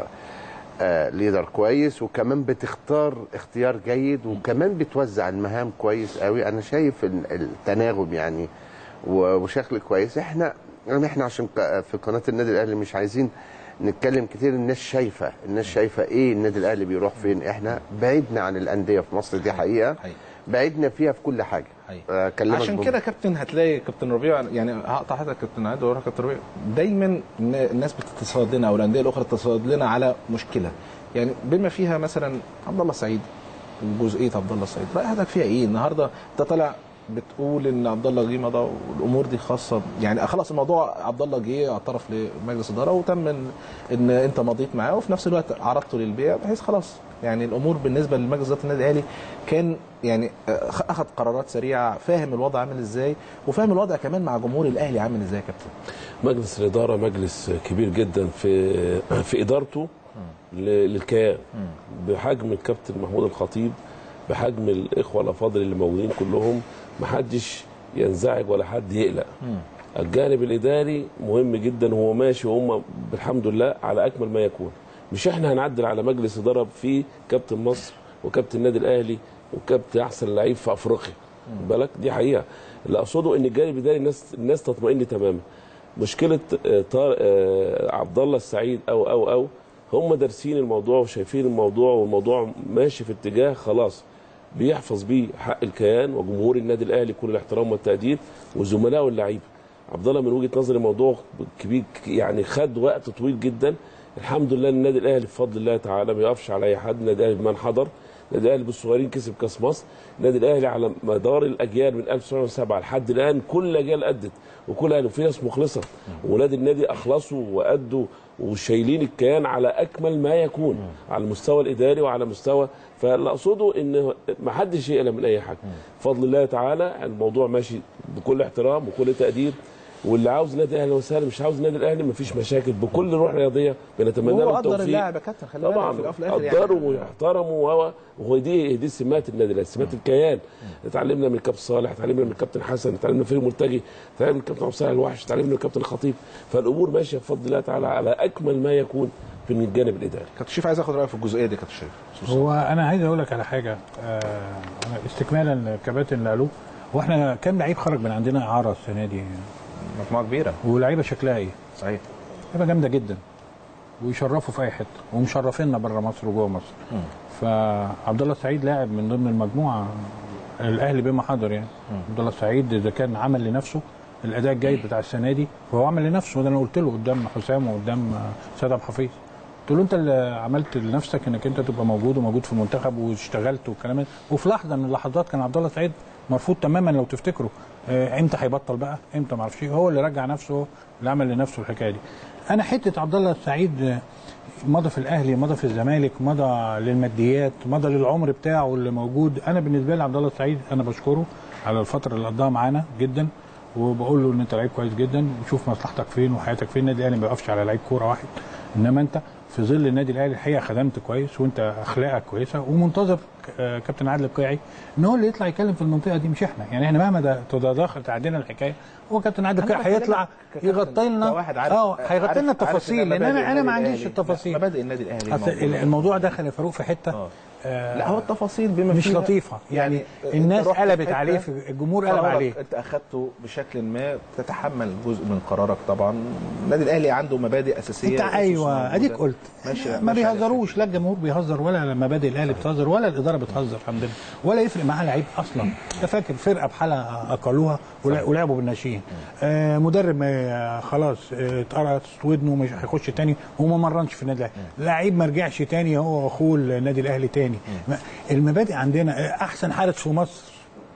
[SPEAKER 5] آه، ليدر كويس وكمان بتختار اختيار جيد وكمان بتوزع المهام كويس قوي انا شايف ال- التناغم يعني و- وشكل كويس احنا يعني احنا عشان ق- في قناه النادي الاهلي مش عايزين نتكلم كتير الناس شايفه الناس شايفه ايه النادي الاهلي بيروح فين احنا بعدنا عن الانديه في مصر دي حقيقه
[SPEAKER 1] حقيقة.
[SPEAKER 5] بعدنا فيها في كل حاجه
[SPEAKER 1] حقيقة.
[SPEAKER 5] أكلمك
[SPEAKER 1] عشان
[SPEAKER 5] بم-
[SPEAKER 1] كده كابتن هتلاقي كابتن ربيع يعني هقطع حضرتك كابتن عادل وراك كابتن ربيع دايما الن- الناس بتتصاد لنا او الانديه الاخرى تتصاد لنا على مشكله يعني بما فيها مثلا عبد الله السعيد وجزئيه عبد الله السعيد راي حضرتك فيها ايه النهارده انت طالع بتقول ان عبد الله جه مضى والامور دي خاصه يعني خلاص الموضوع عبد الله جه اعترف لمجلس اداره وتم ان, إن انت مضيت معاه وفي نفس الوقت عرضته للبيع بحيث خلاص يعني الامور بالنسبه لمجلس اداره النادي الاهلي كان يعني آه، اخذ قرارات سريعه فاهم الوضع عامل ازاي وفاهم الوضع كمان مع جمهور الاهلي عامل ازاي يا كابتن
[SPEAKER 2] مجلس الاداره مجلس كبير جدا في في ادارته ل- للكيان بحجم الكابتن محمود الخطيب بحجم الاخوه الافاضل اللي موجودين كلهم محدش ينزعج ولا حد يقلق الجانب الاداري مهم جدا وهو ماشي وهم بالحمد لله على اكمل ما يكون مش احنا هنعدل على مجلس اداره في كابتن مصر وكابتن النادي الاهلي وكابتن احسن لعيب في افريقيا بالك دي حقيقه اللي اقصده ان الجانب الاداري الناس الناس تطمئن تماما مشكله آه، طار آه، عبد الله السعيد او او او هم دارسين الموضوع وشايفين الموضوع والموضوع ماشي في اتجاه خلاص بيحفظ بيه حق الكيان وجمهور النادي الاهلي كل الاحترام والتقدير وزملائه واللعيبه عبد الله من وجهه نظري موضوع كبير يعني خد وقت طويل جدا الحمد لله النادي الاهلي بفضل الله تعالى ما يقفش على اي حد النادي الاهلي بمن حضر النادي الاهلي بالصغيرين كسب كاس مصر النادي الاهلي على مدار الاجيال من 1907 لحد الان كل الاجيال ادت وكل اهلي وفي ناس مخلصه ولاد النادي اخلصوا وادوا وشايلين الكيان على اكمل ما يكون على المستوى الاداري وعلى مستوى فاللي اقصده ان ما حدش يقلق من اي حاجه بفضل الله تعالى الموضوع ماشي بكل احترام وكل تقدير واللي عاوز النادي الاهلي وسهلا مش عاوز النادي الاهلي مفيش مشاكل بكل روح رياضيه بنتمنى
[SPEAKER 1] هو
[SPEAKER 2] له
[SPEAKER 1] قدر
[SPEAKER 2] التوفيق
[SPEAKER 1] اللاعب يا كابتن خلي بالك
[SPEAKER 2] طبعا
[SPEAKER 1] في الأول وفي الآخر يعني.
[SPEAKER 2] قدروا ويحترموا وهو وهو دي دي سمات النادي الاهلي سمات الكيان اتعلمنا من الكابتن صالح اتعلمنا من الكابتن حسن اتعلمنا من فريق مرتجي اتعلمنا من الكابتن عبد الصالح الوحش اتعلمنا من الكابتن الخطيب فالامور ماشيه بفضل الله تعالى على اكمل ما يكون في الجانب الاداري
[SPEAKER 1] كابتن شريف عايز اخد رايك في الجزئيه دي يا كابتن شريف
[SPEAKER 6] هو انا عايز اقول لك على حاجه آه أنا استكمالا للكباتن اللي قالوه هو احنا كام لعيب خرج من عندنا اعاره السنه دي
[SPEAKER 1] مجموعه كبيره
[SPEAKER 6] ولعيبه شكلها ايه؟
[SPEAKER 1] صحيح
[SPEAKER 6] لعيبه جامده جدا ويشرفوا في اي حته ومشرفيننا بره مصر وجوه مصر فعبد الله السعيد لاعب من ضمن المجموعه الاهلي بما حضر يعني عبد الله السعيد اذا كان عمل لنفسه الاداء الجيد بتاع السنه دي فهو عمل لنفسه وده انا قلت له قدام حسام وقدام آه، سيد عبد الحفيظ قلت له انت اللي عملت لنفسك انك انت تبقى موجود وموجود في المنتخب واشتغلت والكلام ده وفي لحظه من اللحظات كان عبد الله السعيد مرفوض تماما لو تفتكروا آه، امتى هيبطل بقى امتى ما اعرفش ايه هو اللي رجع نفسه اللي عمل لنفسه الحكايه دي انا حته عبد الله السعيد آه، مضى في الاهلي مضى في الزمالك مضى للماديات مضى للعمر بتاعه اللي موجود انا بالنسبه لي عبد الله السعيد انا بشكره على الفتره اللي قضاها معانا جدا وبقول له ان انت لعيب كويس جدا وشوف مصلحتك فين وحياتك فين النادي الاهلي ما بيقفش على لعيب كوره واحد انما انت في ظل النادي الاهلي الحقيقه خدمت كويس وانت اخلاقك كويسه ومنتظر آه، كابتن عادل القيعي ان هو اللي يطلع يتكلم في المنطقه دي مش احنا يعني احنا مهما ده- تتداخل تعدينا الحكايه هو كابتن عادل القيعي هيطلع يغطي لنا
[SPEAKER 1] واحد عارف
[SPEAKER 6] اه هيغطي لنا
[SPEAKER 1] عارف- عارف
[SPEAKER 6] التفاصيل
[SPEAKER 1] إن
[SPEAKER 6] لان انا
[SPEAKER 1] مبادئ
[SPEAKER 6] انا ما
[SPEAKER 1] النادي
[SPEAKER 6] عنديش
[SPEAKER 1] الأهلي-
[SPEAKER 6] التفاصيل
[SPEAKER 1] مبادئ النادي الاهلي
[SPEAKER 6] أصل
[SPEAKER 1] موجودة.
[SPEAKER 6] الموضوع دخل يا فاروق في حته
[SPEAKER 1] آه.
[SPEAKER 6] آه،
[SPEAKER 1] لا هو التفاصيل بما
[SPEAKER 6] مش
[SPEAKER 1] فيها
[SPEAKER 6] لطيفه يعني
[SPEAKER 1] أنت
[SPEAKER 6] الناس
[SPEAKER 1] رحت
[SPEAKER 6] قلبت
[SPEAKER 1] حتة
[SPEAKER 6] عليه في الجمهور قلب
[SPEAKER 1] قرارك
[SPEAKER 6] عليه
[SPEAKER 1] انت اخذته بشكل ما تتحمل جزء من قرارك طبعا النادي الاهلي عنده مبادئ اساسيه
[SPEAKER 6] انت
[SPEAKER 1] أسس
[SPEAKER 6] ايوه
[SPEAKER 1] موجودة.
[SPEAKER 6] اديك قلت
[SPEAKER 1] ماشي
[SPEAKER 6] ما
[SPEAKER 1] ماشي على
[SPEAKER 6] بيهزروش لا الجمهور بيهزر ولا مبادئ الاهلي بتهزر ولا الاداره بتهزر الحمد لله ولا يفرق معاها لعيب اصلا انت فاكر فرقه بحالها اقلوها ولا- ولعبوا بالناشئين آه مدرب ما خلاص آه، اتقرص ودنه مش هيخش تاني وما مرنش في النادي الاهلي لعيب ما رجعش تاني هو واخوه النادي الاهلي تاني ما- المبادئ عندنا آه، احسن حارس في مصر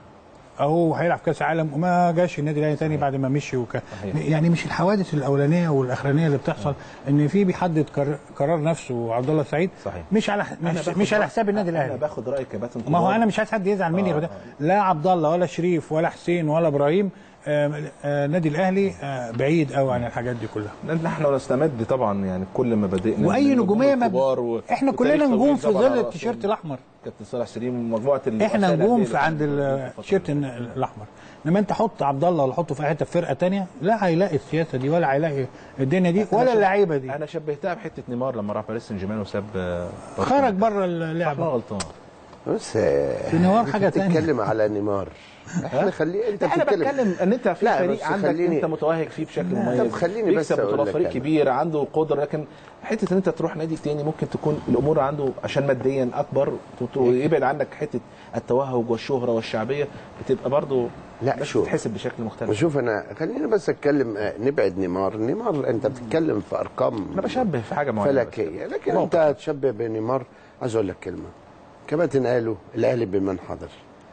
[SPEAKER 6] اهو هيلعب كاس عالم وما جاش النادي الاهلي تاني بعد ما مشي وك... يعني مش الحوادث الاولانيه والاخرانيه اللي بتحصل ان في بيحدد قرار, قرار نفسه عبد الله السعيد
[SPEAKER 1] صحيح.
[SPEAKER 6] مش على
[SPEAKER 1] أنا
[SPEAKER 6] مش,
[SPEAKER 1] باخد
[SPEAKER 6] مش على
[SPEAKER 1] رأي-
[SPEAKER 6] حساب النادي
[SPEAKER 1] انا
[SPEAKER 6] الاهلي
[SPEAKER 1] باخد راي كباتن
[SPEAKER 6] ما هو
[SPEAKER 1] كبار.
[SPEAKER 6] انا مش عايز حد يزعل مني
[SPEAKER 1] آه،
[SPEAKER 6] غدا.
[SPEAKER 1] آه.
[SPEAKER 6] لا عبد الله ولا شريف ولا حسين ولا ابراهيم آه، آه، النادي الاهلي آه، بعيد قوي عن الحاجات دي كلها
[SPEAKER 1] لان احنا نستمد طبعا يعني كل مبادئنا
[SPEAKER 6] واي
[SPEAKER 1] من
[SPEAKER 6] نجوميه
[SPEAKER 1] النجوم الكبار
[SPEAKER 6] ما
[SPEAKER 1] و-
[SPEAKER 6] احنا
[SPEAKER 1] وتاريخ
[SPEAKER 6] كلنا نجوم
[SPEAKER 1] طويل
[SPEAKER 6] في
[SPEAKER 1] طبعاً
[SPEAKER 6] ظل
[SPEAKER 1] على
[SPEAKER 6] التيشيرت
[SPEAKER 1] رأسهم
[SPEAKER 6] الاحمر
[SPEAKER 1] كابتن صالح سليم ومجموعه
[SPEAKER 6] احنا
[SPEAKER 1] الرؤساء
[SPEAKER 6] نجوم
[SPEAKER 1] الأندية
[SPEAKER 6] في عند
[SPEAKER 1] اللي-
[SPEAKER 6] التيشيرت الاحمر انما انت حط عبد الله ولا حطه في حته في فرقه تانية لا هيلاقي السياسه دي ولا هيلاقي الدنيا دي ولا
[SPEAKER 1] شب-
[SPEAKER 6] اللعيبه دي
[SPEAKER 1] انا شبهتها بحته نيمار لما راح باريس سان جيرمان وساب آه،
[SPEAKER 6] خرج بره
[SPEAKER 1] احنا
[SPEAKER 6] اللعبه
[SPEAKER 1] غلطان
[SPEAKER 5] بص آه،
[SPEAKER 6] نيمار
[SPEAKER 5] أنت
[SPEAKER 6] حاجة تانية.
[SPEAKER 5] بتتكلم على نيمار احنا خليه انت
[SPEAKER 1] انا
[SPEAKER 5] بتتكلم
[SPEAKER 1] بتكلم ان انت في
[SPEAKER 5] لا،
[SPEAKER 1] فريق
[SPEAKER 5] بس
[SPEAKER 1] عندك
[SPEAKER 5] خليني-
[SPEAKER 1] انت متوهج فيه بشكل مميز
[SPEAKER 5] طب خليني بس
[SPEAKER 1] بيكسب
[SPEAKER 5] أقول
[SPEAKER 1] بطولات
[SPEAKER 5] لك
[SPEAKER 1] فريق
[SPEAKER 5] أنا.
[SPEAKER 1] كبير عنده قدره لكن حته ان انت تروح نادي تاني ممكن تكون الامور عنده عشان ماديا اكبر وت- ويبعد عنك حته التوهج والشهره والشعبيه بتبقى برضه
[SPEAKER 5] لا،
[SPEAKER 1] بس
[SPEAKER 5] شوف.
[SPEAKER 1] تتحسب بشكل مختلف
[SPEAKER 5] وشوف انا خليني بس اتكلم آه، نبعد نيمار نيمار انت بتتكلم في ارقام
[SPEAKER 1] انا بشبه في حاجه معينه بس.
[SPEAKER 5] فلكيه لكن
[SPEAKER 1] موقف.
[SPEAKER 5] انت هتشبه بنيمار عايز اقول لك كلمه كباتن قالوا الاهلي بمن حضر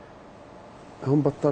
[SPEAKER 5] هم بطلوا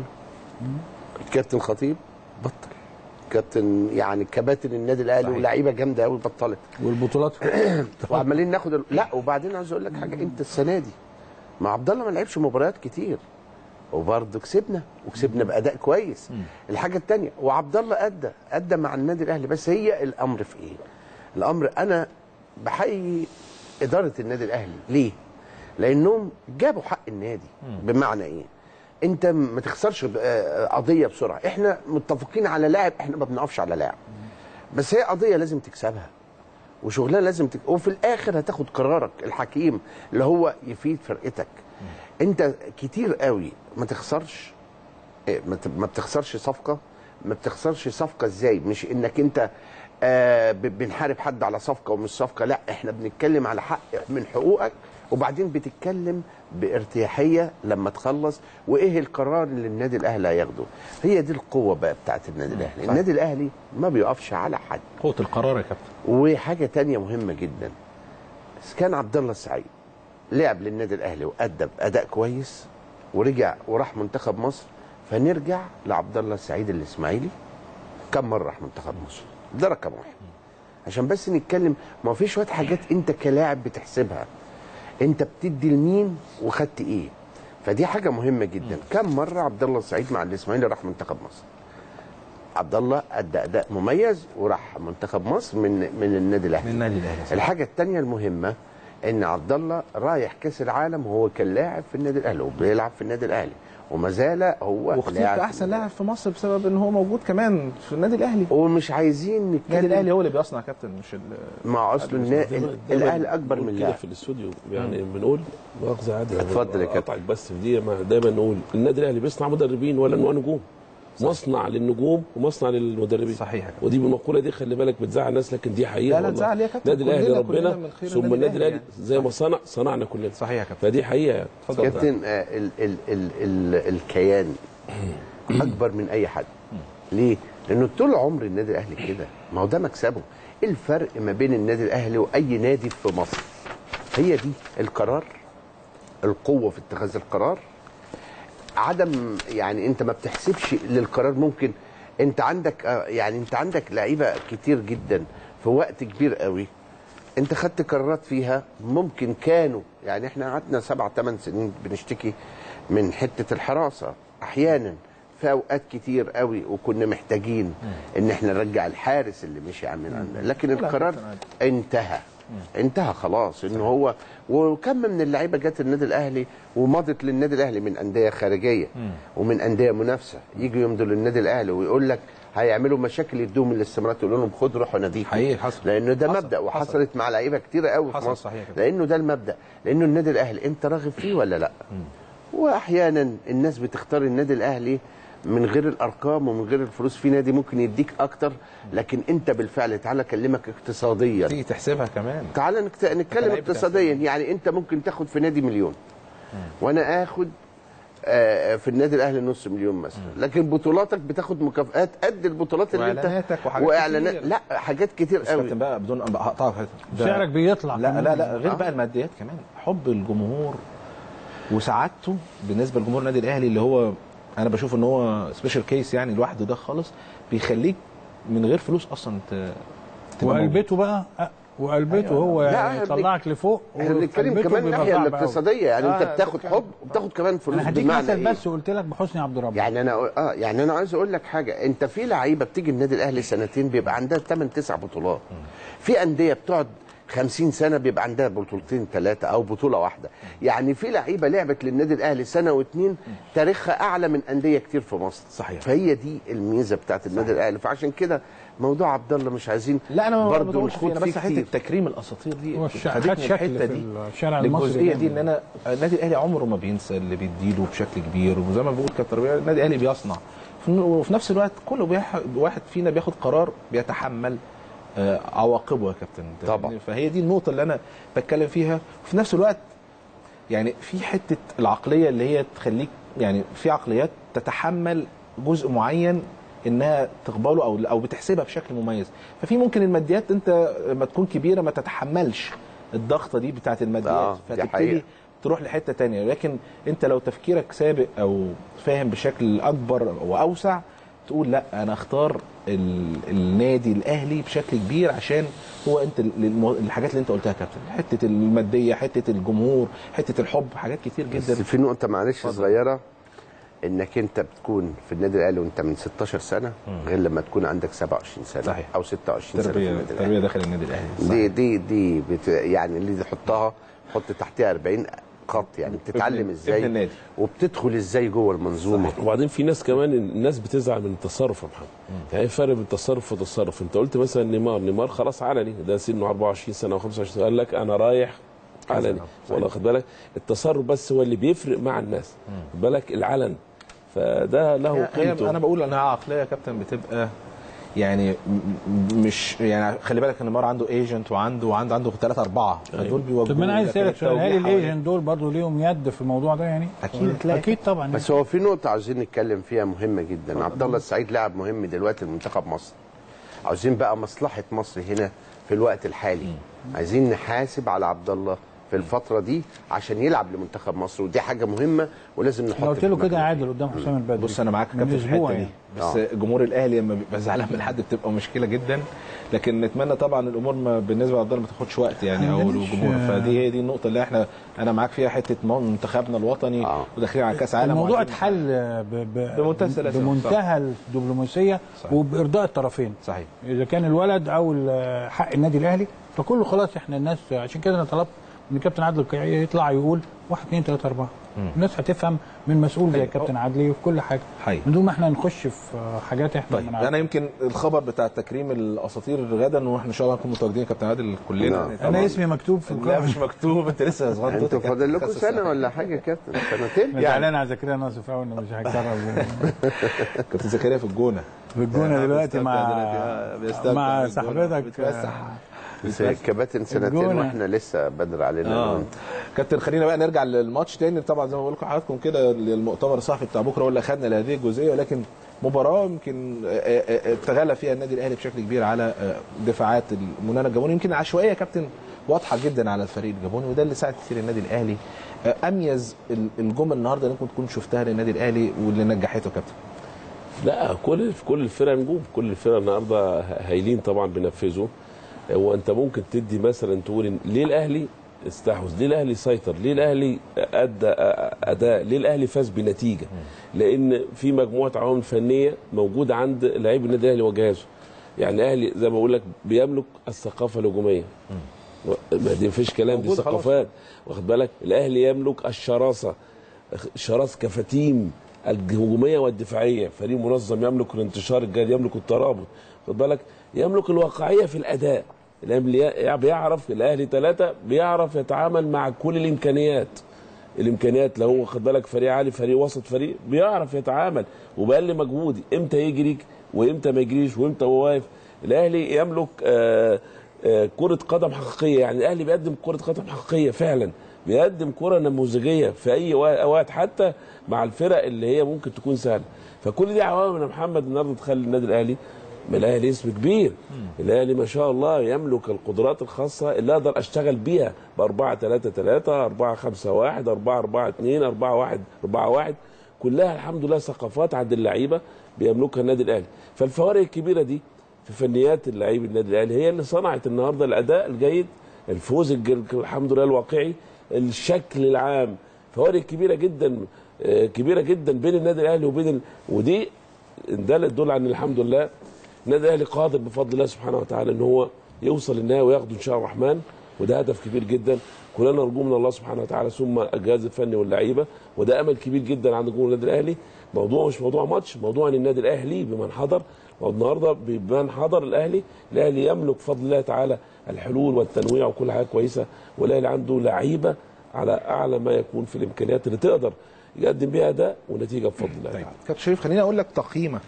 [SPEAKER 5] الكابتن خطيب بطل كابتن يعني كباتن النادي الاهلي
[SPEAKER 1] صحيح.
[SPEAKER 5] ولاعيبه جامده قوي بطلت
[SPEAKER 6] والبطولات
[SPEAKER 5] وعمالين ناخد ال... لا وبعدين عايز اقول لك حاجه انت السنه دي مع عبد الله ما لعبش مباريات كتير وبرضه كسبنا وكسبنا باداء كويس الحاجه الثانيه وعبد الله ادى ادى مع النادي الاهلي بس هي الامر في ايه الامر انا بحيي اداره النادي الاهلي ليه لانهم جابوا حق النادي بمعنى ايه انت ما تخسرش ب- آه، قضيه بسرعه احنا متفقين على لاعب احنا ما بنقفش على لاعب بس هي قضيه لازم تكسبها وشغلها لازم تك... وفي الاخر هتاخد قرارك الحكيم اللي هو يفيد فرقتك انت كتير قوي ما تخسرش إيه، ما ت- ما بتخسرش صفقه ما بتخسرش صفقه ازاي مش انك انت آه ب- بنحارب حد على صفقه ومش صفقه لا احنا بنتكلم على حق من حقوقك وبعدين بتتكلم بارتياحيه لما تخلص وايه القرار اللي النادي الاهلي هياخده هي دي القوه بقى بتاعت النادي الاهلي النادي الاهلي ما بيقفش على حد
[SPEAKER 1] قوه القرار يا كابتن
[SPEAKER 5] وحاجه تانية مهمه جدا بس كان عبد الله السعيد لعب للنادي الاهلي وادى باداء كويس ورجع وراح منتخب مصر فنرجع لعبد الله السعيد الاسماعيلي كم مره راح منتخب مصر ده رقم واحد عشان بس نتكلم ما في شويه حاجات انت كلاعب بتحسبها انت بتدي لمين وخدت ايه فدي حاجه مهمه جدا كم مره عبد الله السعيد مع الاسماعيلي راح منتخب مصر عبد الله ادى اداء مميز وراح منتخب مصر من من النادي الاهلي
[SPEAKER 1] من النادي الاهلي صح.
[SPEAKER 5] الحاجه الثانيه المهمه ان عبد الله رايح كاس العالم وهو كان لاعب في النادي الاهلي وبيلعب في النادي الاهلي وما زال هو
[SPEAKER 1] واختير
[SPEAKER 5] لاعب
[SPEAKER 1] كاحسن لاعب في مصر بسبب ان هو موجود كمان في النادي الاهلي
[SPEAKER 5] ومش عايزين
[SPEAKER 1] النادي
[SPEAKER 5] نتكلم
[SPEAKER 1] الاهلي هو اللي بيصنع كابتن مش ال-
[SPEAKER 5] مع اصل النا...
[SPEAKER 2] دايماً
[SPEAKER 5] الاهلي اكبر
[SPEAKER 2] بنقول
[SPEAKER 5] من
[SPEAKER 2] كده
[SPEAKER 5] لاعب
[SPEAKER 2] في الاستوديو يعني بنقول مؤاخذه عادي
[SPEAKER 5] اتفضل يا كابتن.
[SPEAKER 2] اقطعك بس في دي ما دايما نقول النادي الاهلي بيصنع مدربين ولا انواع نجوم مصنع للنجوم ومصنع للمدربين
[SPEAKER 1] صحيح يا كابتن.
[SPEAKER 2] ودي المقوله دي خلي بالك بتزعل الناس لكن دي حقيقه
[SPEAKER 1] لا لا
[SPEAKER 2] والله.
[SPEAKER 1] تزعل يا كابتن.
[SPEAKER 2] النادي الاهلي
[SPEAKER 1] كلنا-
[SPEAKER 2] ربنا
[SPEAKER 1] كلنا من خير
[SPEAKER 2] ثم
[SPEAKER 1] النادي
[SPEAKER 2] النادي
[SPEAKER 1] الأهلي
[SPEAKER 2] الاهلي زي ما صنع صنعنا كلنا
[SPEAKER 1] صحيح يا كابتن
[SPEAKER 2] فدي حقيقه يعني اتفضل.
[SPEAKER 5] كابتن آه، ال ال ال ال الكيان اكبر من اي حد ليه؟ لانه طول عمر النادي الاهلي كده ما هو ده مكسبه ايه الفرق ما بين النادي الاهلي واي نادي في مصر هي دي القرار القوه في اتخاذ القرار عدم يعني انت ما بتحسبش للقرار ممكن انت عندك آه، يعني انت عندك لعيبه كتير جدا في وقت كبير قوي انت خدت قرارات فيها ممكن كانوا يعني احنا قعدنا سبع ثمان سنين بنشتكي من حته الحراسه احيانا في اوقات كتير قوي وكنا محتاجين ان احنا نرجع الحارس اللي مشي عن من عندنا لكن القرار انتهى انتهى خلاص ان هو وكم من اللعيبه جت النادي الاهلي ومضت للنادي الاهلي من انديه خارجيه ومن انديه منافسه يجوا يمضوا للنادي الاهلي ويقول لك هيعملوا مشاكل يدوهم الاستمارات يقول لهم خد روحوا ناديكم
[SPEAKER 1] حقيقي حصل.
[SPEAKER 5] لانه ده
[SPEAKER 1] حصل.
[SPEAKER 5] مبدا
[SPEAKER 1] حصل.
[SPEAKER 5] وحصلت مع لعيبه كتيره قوي في
[SPEAKER 1] حصل
[SPEAKER 5] مصر
[SPEAKER 1] صحيح كده.
[SPEAKER 5] لانه ده المبدا لانه النادي الاهلي انت راغب فيه ولا لا واحيانا الناس بتختار النادي الاهلي من غير الارقام ومن غير الفلوس في نادي ممكن يديك اكتر لكن انت بالفعل تعالى اكلمك اقتصاديا
[SPEAKER 1] تيجي تحسبها كمان
[SPEAKER 5] تعال نكت- نتكلم
[SPEAKER 1] كلاعب
[SPEAKER 5] اقتصاديا يعني انت ممكن تاخد في نادي مليون وانا اخد آه، في النادي الاهلي نص مليون مثلا لكن بطولاتك بتاخد مكافآت قد البطولات اللي انت
[SPEAKER 1] وإعلاناتك وحاجات
[SPEAKER 5] واعلانات
[SPEAKER 1] كتير.
[SPEAKER 5] لا حاجات كتير
[SPEAKER 1] بس
[SPEAKER 5] قوي
[SPEAKER 1] كابتن بقى بدون أبقى هقطعك ده-
[SPEAKER 6] سعرك بيطلع
[SPEAKER 1] لا
[SPEAKER 6] كمان.
[SPEAKER 1] لا لا غير
[SPEAKER 5] آه.
[SPEAKER 1] بقى الماديات كمان حب الجمهور وسعادته بالنسبه لجمهور النادي الاهلي اللي هو انا بشوف ان هو سبيشال كيس يعني لوحده ده خالص بيخليك من غير فلوس اصلا ت- تبقى موجود.
[SPEAKER 6] وقلبته بقى أه، وقلبته هو
[SPEAKER 5] لا،
[SPEAKER 6] يعني
[SPEAKER 5] احنا
[SPEAKER 6] يطلعك لفوق
[SPEAKER 5] احنا بنتكلم
[SPEAKER 6] وقلبته
[SPEAKER 5] كمان
[SPEAKER 6] بيبقى
[SPEAKER 5] الناحيه
[SPEAKER 6] صعب أوي.
[SPEAKER 5] الاقتصاديه يعني
[SPEAKER 1] آه،
[SPEAKER 5] انت بتاخد
[SPEAKER 1] بتتكلم.
[SPEAKER 5] حب وبتاخد كمان فلوس
[SPEAKER 6] انا هديك
[SPEAKER 5] بمعنى
[SPEAKER 6] مثل
[SPEAKER 5] إيه؟
[SPEAKER 6] بس قلت لك بحسني عبد الرب
[SPEAKER 5] يعني انا اه يعني انا عايز اقول لك حاجه انت في لعيبه بتيجي النادي الاهلي سنتين بيبقى عندها 8 9 بطولات في انديه بتقعد 50 سنه بيبقى عندها بطولتين ثلاثه او بطوله واحده يعني في لعيبه لعبت للنادي الاهلي سنه واثنين تاريخها اعلى من انديه كتير في مصر
[SPEAKER 1] صحيح.
[SPEAKER 5] فهي دي الميزه بتاعت النادي الاهلي فعشان كده موضوع عبد الله مش عايزين
[SPEAKER 1] لا انا ما
[SPEAKER 5] برضه
[SPEAKER 1] بقولش فيه
[SPEAKER 5] نخوض
[SPEAKER 1] انا
[SPEAKER 5] فيه
[SPEAKER 1] بس حته
[SPEAKER 5] كتير
[SPEAKER 1] تكريم الاساطير دي
[SPEAKER 6] هو الش-
[SPEAKER 1] خدتني
[SPEAKER 6] خد شكل
[SPEAKER 1] الحته
[SPEAKER 6] في
[SPEAKER 1] دي
[SPEAKER 6] الشارع المصري
[SPEAKER 1] للجزئيه دي
[SPEAKER 6] جامد.
[SPEAKER 1] ان انا النادي الاهلي عمره ما بينسى اللي بيديله بشكل كبير وزي ما بقول كابتن ربيع النادي الاهلي بيصنع في- وفي نفس الوقت كل بيح- واحد فينا بياخد قرار بيتحمل آه، عواقبه يا كابتن أنت
[SPEAKER 5] طبعا.
[SPEAKER 1] فاهمني؟ فهي دي النقطه اللي انا بتكلم فيها وفي نفس الوقت يعني في حته العقليه اللي هي تخليك يعني في عقليات تتحمل جزء معين انها تقبله او او بتحسبها بشكل مميز ففي ممكن الماديات انت لما تكون كبيره ما تتحملش الضغطه دي بتاعت الماديات
[SPEAKER 5] آه، دي
[SPEAKER 1] فتبتدي
[SPEAKER 5] حقيقة.
[SPEAKER 1] تروح لحته تانية لكن انت لو تفكيرك سابق او فاهم بشكل اكبر واوسع تقول لا انا اختار ال- النادي الاهلي بشكل كبير عشان هو انت ال- الم- الحاجات اللي انت قلتها يا كابتن حته الماديه حته الجمهور حته الحب حاجات كتير
[SPEAKER 5] بس
[SPEAKER 1] جدا
[SPEAKER 5] في نقطة معلش صغيرة انك انت بتكون في النادي الاهلي وانت من 16 سنة غير لما تكون عندك 27 سنة
[SPEAKER 1] صحيح.
[SPEAKER 5] او 26 سنة في
[SPEAKER 1] تربيه
[SPEAKER 5] النادي
[SPEAKER 1] تربيه
[SPEAKER 5] الاهلي
[SPEAKER 1] داخل النادي الاهلي
[SPEAKER 5] دي دي دي بت يعني اللي تحطها حط تحتها 40 خط يعني بتتعلم
[SPEAKER 1] ابن
[SPEAKER 5] ازاي
[SPEAKER 1] النادي.
[SPEAKER 5] وبتدخل ازاي جوه المنظومة
[SPEAKER 2] وبعدين في ناس كمان الناس بتزعل من التصرف يا محمد يعني ايه فرق بين التصرف والتصرف انت قلت مثلا نيمار نيمار خلاص علني ده سنه 24 سنه او 25 سنه قال لك انا رايح علني والله خد بالك التصرف بس هو اللي بيفرق مع الناس خد بالك العلن فده له
[SPEAKER 1] هي
[SPEAKER 2] قيمته
[SPEAKER 1] انا بقول انها عقليه يا كابتن بتبقى يعني م- م- مش يعني خلي بالك ان نيمار عنده ايجنت وعنده وعنده عنده ثلاثه اربعه فدول بيوجهوا
[SPEAKER 6] طب ما انا عايز
[SPEAKER 1] لكن
[SPEAKER 6] اسالك سؤال هل
[SPEAKER 1] التوجيه حوالين-
[SPEAKER 6] الايجنت دول برضه ليهم يد في الموضوع ده يعني؟
[SPEAKER 1] أكيد هتلاقي.
[SPEAKER 6] اكيد طبعا
[SPEAKER 5] بس هو في نقطة عاوزين نتكلم فيها مهمة جدا عبد الله السعيد لاعب مهم دلوقتي لمنتخب مصر عاوزين بقى مصلحة مصر هنا في الوقت الحالي عايزين نحاسب على عبد الله في الفترة دي عشان يلعب لمنتخب مصر ودي حاجة مهمة ولازم نحط
[SPEAKER 6] لو قلت
[SPEAKER 5] في
[SPEAKER 6] له كده
[SPEAKER 5] دماغنا.
[SPEAKER 6] عادل قدام حسام البدري
[SPEAKER 1] بص انا معاك يا
[SPEAKER 6] من
[SPEAKER 1] كابتن في
[SPEAKER 6] أسبوع
[SPEAKER 1] الحته دي
[SPEAKER 6] يعني.
[SPEAKER 1] بس جمهور الاهلي لما بيبقى زعلان من حد بتبقى مشكله جدا لكن نتمنى طبعا الامور ما بالنسبه لعبد الله ما تاخدش وقت يعني او
[SPEAKER 6] عندناش-
[SPEAKER 1] الجمهور فدي هي دي النقطه اللي احنا انا معاك فيها حته منتخبنا الوطني
[SPEAKER 5] آه.
[SPEAKER 1] وداخلين على كاس عالم
[SPEAKER 6] الموضوع
[SPEAKER 1] وعايزين-
[SPEAKER 6] اتحل ب... ب...
[SPEAKER 1] بمنتهى السلاسة.
[SPEAKER 6] بمنتهى الدبلوماسيه
[SPEAKER 1] صحيح.
[SPEAKER 6] وبارضاء الطرفين
[SPEAKER 1] صحيح
[SPEAKER 6] اذا كان الولد او ال- حق النادي الاهلي فكله خلاص احنا الناس عشان كده انا طلبت ان كابتن عادل القيعي يطلع يقول واحد اثنين ثلاثه اربعه الناس هتفهم من مسؤول زي
[SPEAKER 1] حقيقي.
[SPEAKER 6] كابتن عدلي في كل حاجه
[SPEAKER 1] حقيقي.
[SPEAKER 6] من دون ما احنا نخش في حاجات احنا
[SPEAKER 1] طيب
[SPEAKER 6] ما نعرفش.
[SPEAKER 1] انا يمكن الخبر بتاع تكريم الاساطير غدا واحنا ان شاء الله نكون متواجدين يا كابتن عادل كلنا
[SPEAKER 5] نعم.
[SPEAKER 1] يعني
[SPEAKER 6] انا
[SPEAKER 1] طبعاً.
[SPEAKER 6] اسمي مكتوب في
[SPEAKER 1] لا
[SPEAKER 6] القائمه
[SPEAKER 1] مش مكتوب انت لسه صغير
[SPEAKER 5] انتوا فاضل لكم سنة ولا حاجة يا كابتن سنتين
[SPEAKER 6] انا زعلان على زكريا ناصف قوي انه مش هيكرر
[SPEAKER 1] كابتن زكريا في الجونه
[SPEAKER 6] في الجونه دلوقتي مع
[SPEAKER 1] بيستمتع دلوقتي.
[SPEAKER 6] مع
[SPEAKER 1] بيستمتع في الجونة.
[SPEAKER 6] صاحبتك
[SPEAKER 1] بيتفسح.
[SPEAKER 5] بس كباتن سنتين
[SPEAKER 6] الجونة.
[SPEAKER 5] واحنا لسه بدر علينا أنا
[SPEAKER 1] اه
[SPEAKER 5] وأنت.
[SPEAKER 1] كابتن خلينا بقى نرجع للماتش تاني طبعا زي ما بقول لكم حضراتكم كده المؤتمر الصحفي بتاع بكره هو اللي اخذنا لهذه الجزئيه ولكن مباراه يمكن آه، آه، آه، تغلى فيها النادي الاهلي بشكل كبير على آه، دفاعات المنانا الجابوني يمكن عشوائيه يا كابتن واضحه جدا على الفريق الجابوني وده اللي ساعد كتير النادي الاهلي آه، اميز ال- الجمل النهارده اللي ممكن تكون شفتها للنادي الاهلي واللي نجحته يا كابتن
[SPEAKER 2] لا كل في كل الفرق نجوم كل الفرق النهارده هايلين طبعا بينفذوا هو انت ممكن تدي مثلا تقول إن ليه الاهلي استحوذ ليه الاهلي سيطر ليه الاهلي ادى اداء ليه الاهلي فاز بنتيجه لان في مجموعه عوامل فنيه موجوده عند لاعبي النادي الاهلي وجهازه يعني الاهلي زي ما بقول لك بيملك الثقافه الهجوميه ما دي مفيش كلام دي
[SPEAKER 1] موجودة خلاص.
[SPEAKER 2] ثقافات واخد بالك الاهلي يملك الشراسه شراسه كفتيم الهجوميه والدفاعيه فريق منظم يملك الانتشار الجيد يملك الترابط خد بالك يملك الواقعيه في الاداء الاهلي بيعرف الاهلي ثلاثه بيعرف يتعامل مع كل الامكانيات الامكانيات لو هو خد بالك فريق عالي فريق وسط فريق بيعرف يتعامل وبقل مجهود امتى يجري وامتى ما يجريش وامتى هو واقف الاهلي يملك آه آه كرة قدم حقيقية يعني الاهلي بيقدم كرة قدم حقيقية فعلا بيقدم كرة نموذجية في اي وا- اوقات حتى مع الفرق اللي هي ممكن تكون سهلة فكل دي عوامل يا محمد النهارده تخلي النادي الاهلي ما الاهلي اسم كبير الاهلي ما شاء الله يملك القدرات الخاصه اللي اقدر اشتغل بيها ب 4 3 3 4 5 1 4 4 2 4 1 4 1 كلها الحمد لله ثقافات عند اللعيبه بيملكها النادي الاهلي فالفوارق الكبيره دي في فنيات اللعيب النادي الاهلي هي اللي صنعت النهارده الاداء الجيد الفوز الج- الحمد لله الواقعي الشكل العام فوارق كبيره جدا آه، كبيره جدا بين النادي الاهلي وبين ال... ودي ده اللي تدل عن الحمد لله النادي الاهلي قادر بفضل الله سبحانه وتعالى ان هو يوصل للنهايه وياخده ان شاء الرحمن وده هدف كبير جدا كلنا نرجو من الله سبحانه وتعالى ثم الجهاز الفني واللعيبه وده امل كبير جدا عند جمهور النادي الاهلي موضوع مش موضوع ماتش موضوع ان النادي الاهلي بمن حضر والنهارده بمن حضر الاهلي الاهلي يملك بفضل الله تعالى الحلول والتنويع وكل حاجه كويسه والاهلي عنده لعيبه على اعلى ما يكون في الامكانيات اللي تقدر يقدم بيها اداء ونتيجه بفضل الله
[SPEAKER 1] طيب
[SPEAKER 2] تعالى
[SPEAKER 1] كابتن شريف خليني اقول لك تقييمك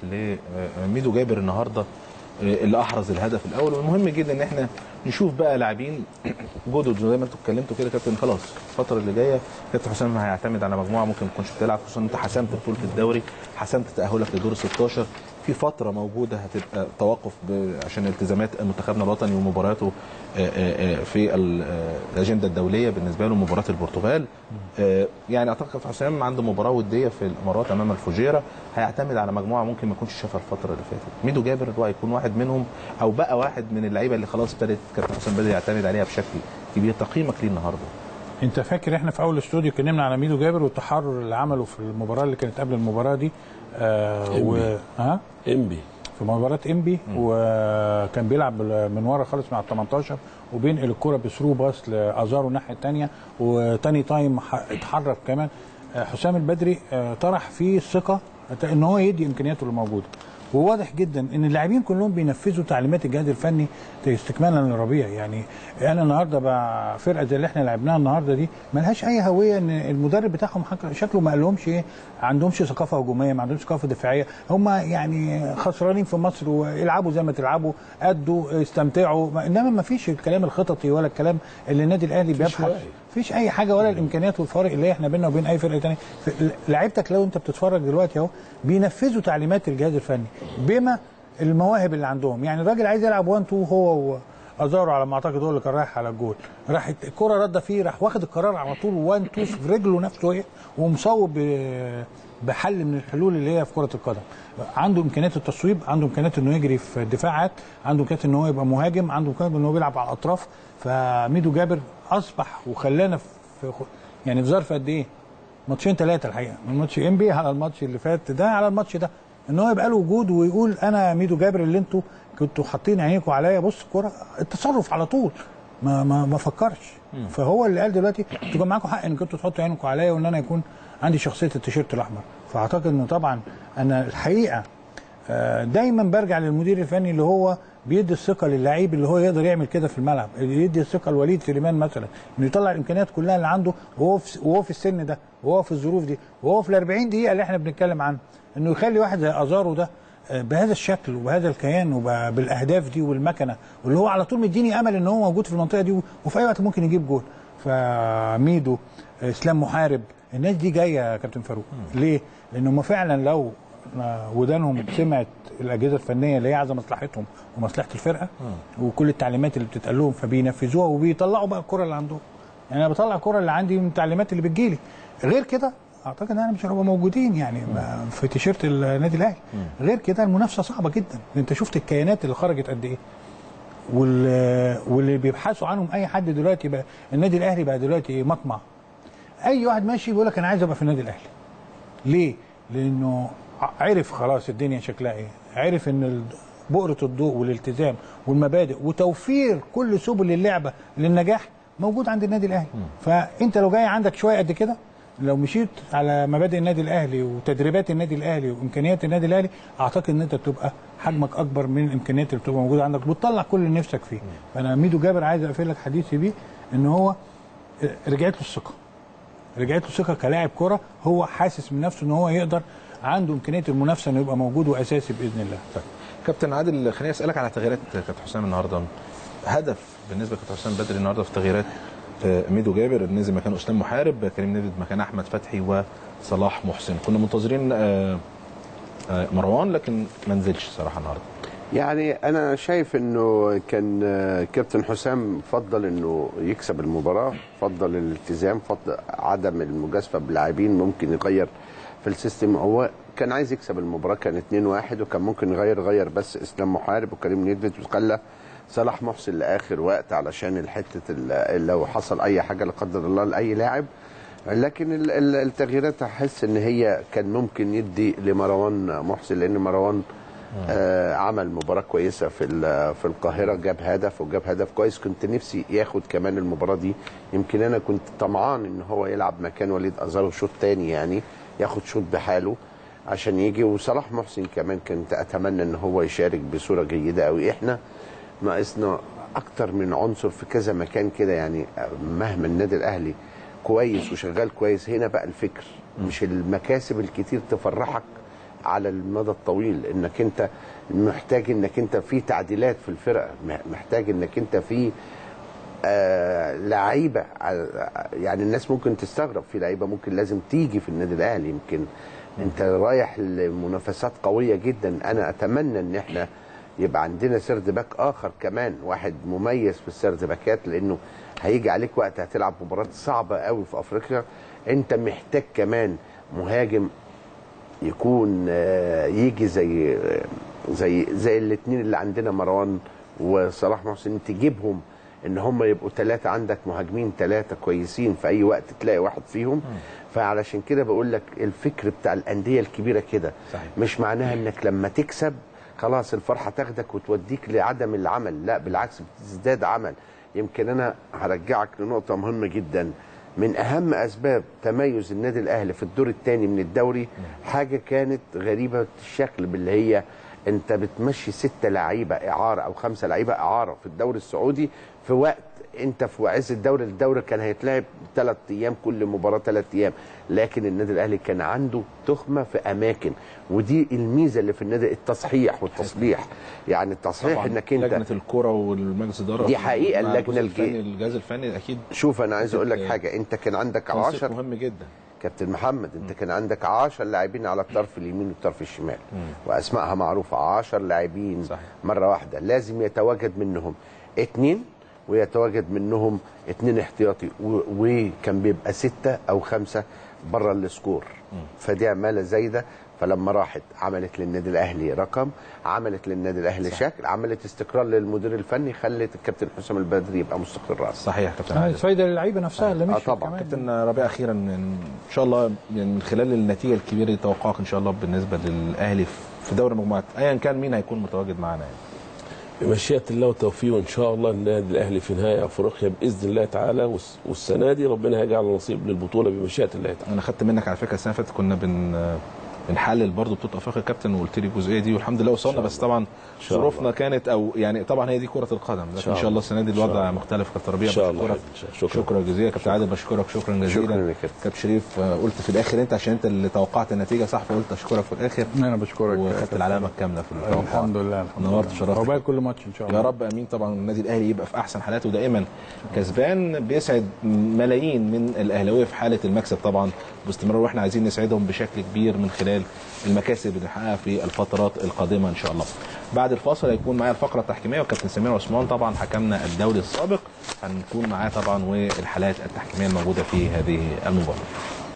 [SPEAKER 1] لميدو جابر النهارده اللي احرز الهدف الاول والمهم جدا ان احنا نشوف بقى لاعبين جدد زي ما انتوا اتكلمتوا كده كابتن خلاص الفتره اللي جايه كابتن حسام هيعتمد على مجموعه ممكن ما تكونش بتلعب خصوصا انت حسمت بطوله الدوري حسمت تاهلك لدور ال 16 في فتره موجوده هتبقى توقف ب- عشان التزامات منتخبنا الوطني ومباراته آه، آه، آه، في ال- آه، الاجنده الدوليه بالنسبه له مباراه البرتغال آه، يعني اعتقد كابتن حسام عنده مباراه وديه في الامارات امام الفجيره هيعتمد على مجموعه ممكن ما يكونش شافها الفتره اللي فاتت ميدو جابر هو هيكون واحد منهم او بقى واحد من اللعيبه اللي خلاص ابتدت كابتن حسام بدأ يعتمد عليها بشكل كبير تقييمك ليه النهارده
[SPEAKER 6] انت فاكر احنا في اول استوديو اتكلمنا على ميدو جابر والتحرر اللي عمله في المباراه اللي كانت قبل المباراه دي آه و...
[SPEAKER 2] إنبي.
[SPEAKER 6] ها
[SPEAKER 2] انبي
[SPEAKER 6] في مباراه انبي وكان بيلعب من ورا خالص مع ال 18 وبينقل الكره بثرو باس لازارو الناحيه الثانيه وتاني تايم ح- اتحرك كمان آه، حسام البدري آه، طرح فيه الثقه ان هو يدي امكانياته اللي موجوده وواضح جدا ان اللاعبين كلهم بينفذوا تعليمات الجهاز الفني استكمالا للربيع يعني انا النهارده بقى فرقه زي اللي احنا لعبناها النهارده دي ملهاش اي هويه ان المدرب بتاعهم حك- شكله ما قالهمش ايه عندهمش ثقافه هجوميه ما عندهمش ثقافه دفاعيه هم يعني خسرانين في مصر والعبوا زي ما تلعبوا ادوا استمتعوا ما- انما ما فيش الكلام الخططي ولا الكلام اللي النادي الاهلي بيبحث
[SPEAKER 2] وعي.
[SPEAKER 6] فيش اي حاجه ولا الامكانيات والفوارق اللي احنا بيننا وبين اي فرقه ثانيه لعيبتك لو انت بتتفرج دلوقتي اهو بينفذوا تعليمات الجهاز الفني بما المواهب اللي عندهم يعني الراجل عايز يلعب 1 2 هو وازارو على ما اعتقد هو اللي كان رايح على الجول راح الكره رده فيه راح واخد القرار على طول 1 2 في رجله نفسه ايه ومصوب ب- بحل من الحلول اللي هي في كره القدم عنده امكانيات التصويب عنده امكانيات انه يجري في الدفاعات عنده امكانيات ان هو يبقى مهاجم عنده امكانيات ان هو بيلعب على الاطراف فميدو جابر اصبح وخلانا في يعني في ظرف قد ايه ماتشين ثلاثه الحقيقه من ماتش انبي على الماتش اللي فات ده على الماتش ده ان هو يبقى له وجود ويقول انا ميدو جابر اللي انتوا كنتوا حاطين عينيكم عليا بص الكوره التصرف على طول ما ما ما فكرش فهو اللي قال دلوقتي انتوا كان معاكم حق ان كنتوا تحطوا عينكم عليا وان انا يكون عندي شخصيه التيشيرت الاحمر فاعتقد انه طبعا انا الحقيقه آه، دايما برجع للمدير الفني اللي هو بيدي الثقه للعيب اللي هو يقدر يعمل كده في الملعب يدي الثقه لوليد سليمان مثلا انه يطلع الامكانيات كلها اللي عنده وهو في وهو في السن ده وهو في الظروف دي وهو في ال 40 دقيقه اللي احنا بنتكلم عنها انه يخلي واحد زي ازارو ده آه، بهذا الشكل وبهذا الكيان وبالاهداف دي والمكنه واللي هو على طول مديني امل ان هو موجود في المنطقه دي وفي اي وقت ممكن يجيب جول فميدو آه، اسلام محارب الناس دي جايه يا كابتن فاروق ليه؟ لان هم فعلا لو آه، ودانهم سمعت الاجهزه الفنيه اللي هي عايزه مصلحتهم ومصلحه الفرقه وكل التعليمات اللي بتتقال لهم فبينفذوها وبيطلعوا بقى الكره اللي عندهم يعني انا بطلع الكره اللي عندي من التعليمات اللي بتجيلي غير كده اعتقد ان احنا مش هنبقى موجودين يعني ما- في تيشيرت النادي الاهلي غير كده المنافسه صعبه جدا انت شفت الكيانات اللي خرجت قد ايه وال- واللي بيبحثوا عنهم اي حد دلوقتي بقى النادي الاهلي بقى دلوقتي مطمع اي واحد ماشي بيقول لك انا عايز ابقى في النادي الاهلي ليه؟ لانه ع- عرف خلاص الدنيا شكلها ايه عرف ان ال- بؤره الضوء والالتزام والمبادئ وتوفير كل سبل اللعبه للنجاح موجود عند النادي الاهلي فانت لو جاي عندك شويه قد كده لو مشيت على مبادئ النادي الاهلي وتدريبات النادي الاهلي وامكانيات النادي الاهلي اعتقد ان انت تبقى حجمك اكبر من الامكانيات اللي بتبقى موجوده عندك وتطلع كل اللي نفسك فيه فانا ميدو جابر عايز اقفل لك حديثي بيه ان هو رجعت له الثقه رجعت له ثقه كلاعب كره هو حاسس من نفسه ان هو يقدر عنده امكانيه المنافسه انه يبقى موجود واساسي باذن الله
[SPEAKER 1] طيب. كابتن عادل خليني اسالك على تغييرات كابتن حسام النهارده هدف بالنسبه لكابتن حسام بدري النهارده في تغييرات آه، ميدو جابر نزل مكان اسلام محارب كريم نيفيد مكان احمد فتحي وصلاح محسن كنا منتظرين آه، آه، مروان لكن ما نزلش صراحه النهارده
[SPEAKER 5] يعني انا شايف انه كان آه، كابتن حسام فضل انه يكسب المباراه فضل الالتزام فضل عدم المجازفه باللاعبين ممكن يغير في السيستم هو كان عايز يكسب المباراه كان 2-1 وكان ممكن يغير غير بس اسلام محارب وكريم نيدفيد وخلى صلاح محسن لاخر وقت علشان الحته ال- لو حصل اي حاجه لا قدر الله لاي لاعب لكن ال- ال- التغييرات احس ان هي كان ممكن يدي لمروان محسن لان مروان آه عمل مباراه كويسه في ال- في القاهره جاب هدف وجاب هدف كويس كنت نفسي ياخد كمان المباراه دي يمكن انا كنت طمعان ان هو يلعب مكان وليد ازارو شوط تاني يعني ياخد شوط بحاله عشان يجي وصلاح محسن كمان كنت اتمنى ان هو يشارك بصوره جيده قوي احنا ناقصنا اكتر من عنصر في كذا مكان كده يعني مهما النادي الاهلي كويس وشغال كويس هنا بقى الفكر مش المكاسب الكتير تفرحك على المدى الطويل انك انت محتاج انك انت في تعديلات في الفرقه محتاج انك انت في آه لعيبه آه، يعني الناس ممكن تستغرب في لعيبه ممكن لازم تيجي في النادي الاهلي يمكن انت رايح لمنافسات قويه جدا انا اتمنى ان احنا يبقى عندنا سرد باك اخر كمان واحد مميز في السرد باكات لانه هيجي عليك وقت هتلعب مباراه صعبه قوي في افريقيا انت محتاج كمان مهاجم يكون آه، يجي زي آه، زي زي الاثنين اللي عندنا مروان وصلاح محسن تجيبهم ان هم يبقوا ثلاثه عندك مهاجمين ثلاثه كويسين في اي وقت تلاقي واحد فيهم فعلشان كده بقول لك الفكر بتاع الانديه الكبيره كده
[SPEAKER 1] صحيح.
[SPEAKER 5] مش معناها انك لما تكسب خلاص الفرحه تاخدك وتوديك لعدم العمل لا بالعكس بتزداد عمل يمكن انا هرجعك لنقطه مهمه جدا من اهم اسباب تميز النادي الاهلي في الدور الثاني من الدوري حاجه كانت غريبه الشكل باللي هي انت بتمشي ستة لعيبه اعاره او خمسه لعيبه اعاره في الدوري السعودي في وقت انت في عز الدوري الدوري كان هيتلعب ثلاث ايام كل مباراه ثلاث ايام لكن النادي الاهلي كان عنده تخمه في اماكن ودي الميزه اللي في النادي التصحيح والتصليح يعني التصحيح
[SPEAKER 1] طبعا
[SPEAKER 5] انك انت
[SPEAKER 1] لجنه الكره والمجلس الاداره
[SPEAKER 5] دي حقيقة
[SPEAKER 1] مع
[SPEAKER 5] اللجنة
[SPEAKER 1] الجزء
[SPEAKER 5] الجي-
[SPEAKER 1] الفني الجهاز الفني اكيد
[SPEAKER 5] شوف انا عايز اقول لك
[SPEAKER 1] كانت-
[SPEAKER 5] حاجه انت كان عندك
[SPEAKER 1] تنسيق
[SPEAKER 5] 10
[SPEAKER 1] مهم جدا
[SPEAKER 5] كابتن محمد انت كان عندك 10 لاعبين على الطرف اليمين والطرف الشمال واسمائها معروفه 10 لاعبين
[SPEAKER 1] صحيح.
[SPEAKER 5] مره واحده لازم يتواجد منهم اثنين ويتواجد منهم اثنين احتياطي و- وكان بيبقى ستة او خمسة بره السكور فدي عماله زايده فلما راحت عملت للنادي الاهلي رقم عملت للنادي الاهلي شكل عملت استقرار للمدير الفني خلت الكابتن حسام البدري يبقى مستقر راسا
[SPEAKER 1] صحيح كابتن
[SPEAKER 6] آه،
[SPEAKER 1] عادل
[SPEAKER 6] فايده للعيبه نفسها اللي
[SPEAKER 5] آه،
[SPEAKER 6] مش
[SPEAKER 5] طبعاً.
[SPEAKER 1] كابتن ربيع اخيرا ان شاء الله يعني من خلال النتيجه الكبيره دي توقعك ان شاء الله بالنسبه للاهلي في دوري المجموعات ايا كان مين هيكون متواجد معانا يعني
[SPEAKER 2] بمشيئة الله وتوفيقه إن شاء الله النادي الأهلي في نهائي أفريقيا بإذن الله تعالى والس- والسنة دي ربنا هيجعل نصيب للبطولة بمشيئة الله تعالى
[SPEAKER 1] انا خدت منك على فكره السنه اللي فاتت كنا بن بنحلل برضه بطوله افريقيا كابتن وقلت لي الجزئيه دي والحمد لله وصلنا بس طبعا
[SPEAKER 2] شاء
[SPEAKER 1] ظروفنا
[SPEAKER 2] الله.
[SPEAKER 1] كانت او يعني طبعا هي دي كره القدم لكن
[SPEAKER 2] شاء
[SPEAKER 1] ان شاء الله
[SPEAKER 2] الله.
[SPEAKER 1] السنه دي
[SPEAKER 2] إن شاء
[SPEAKER 1] الوضع
[SPEAKER 2] الله.
[SPEAKER 1] مختلف كابتن ربيع
[SPEAKER 2] إن شاء الله
[SPEAKER 1] بشكرك.
[SPEAKER 2] حبيبي. شكرا.
[SPEAKER 1] شكرا جزيلا كابتن عادل بشكرك شكرا جزيلا
[SPEAKER 5] شكرا يا كابتن.
[SPEAKER 1] كابتن شريف آه، قلت في الاخر انت عشان انت اللي توقعت النتيجه صح فقلت اشكرك في الاخر
[SPEAKER 6] انا بشكرك
[SPEAKER 1] وخدت العلامه الكامله في التوقع
[SPEAKER 6] الحمد لله الحمد
[SPEAKER 1] نورت
[SPEAKER 6] لله.
[SPEAKER 1] شرفت.
[SPEAKER 6] عقبال كل ماتش ان شاء الله
[SPEAKER 1] يا رب امين طبعا النادي الاهلي يبقى في احسن حالاته دائما كسبان بيسعد ملايين من الاهلاويه في حاله المكسب طبعا باستمرار واحنا عايزين نسعدهم بشكل كبير من خلال المكاسب اللي نحققها في الفترات القادمه ان شاء الله. بعد الفاصل هيكون معايا الفقره التحكيميه وكابتن سمير عثمان طبعا حكمنا الدوري السابق هنكون معاه طبعا والحالات التحكيميه الموجوده في هذه المباراه.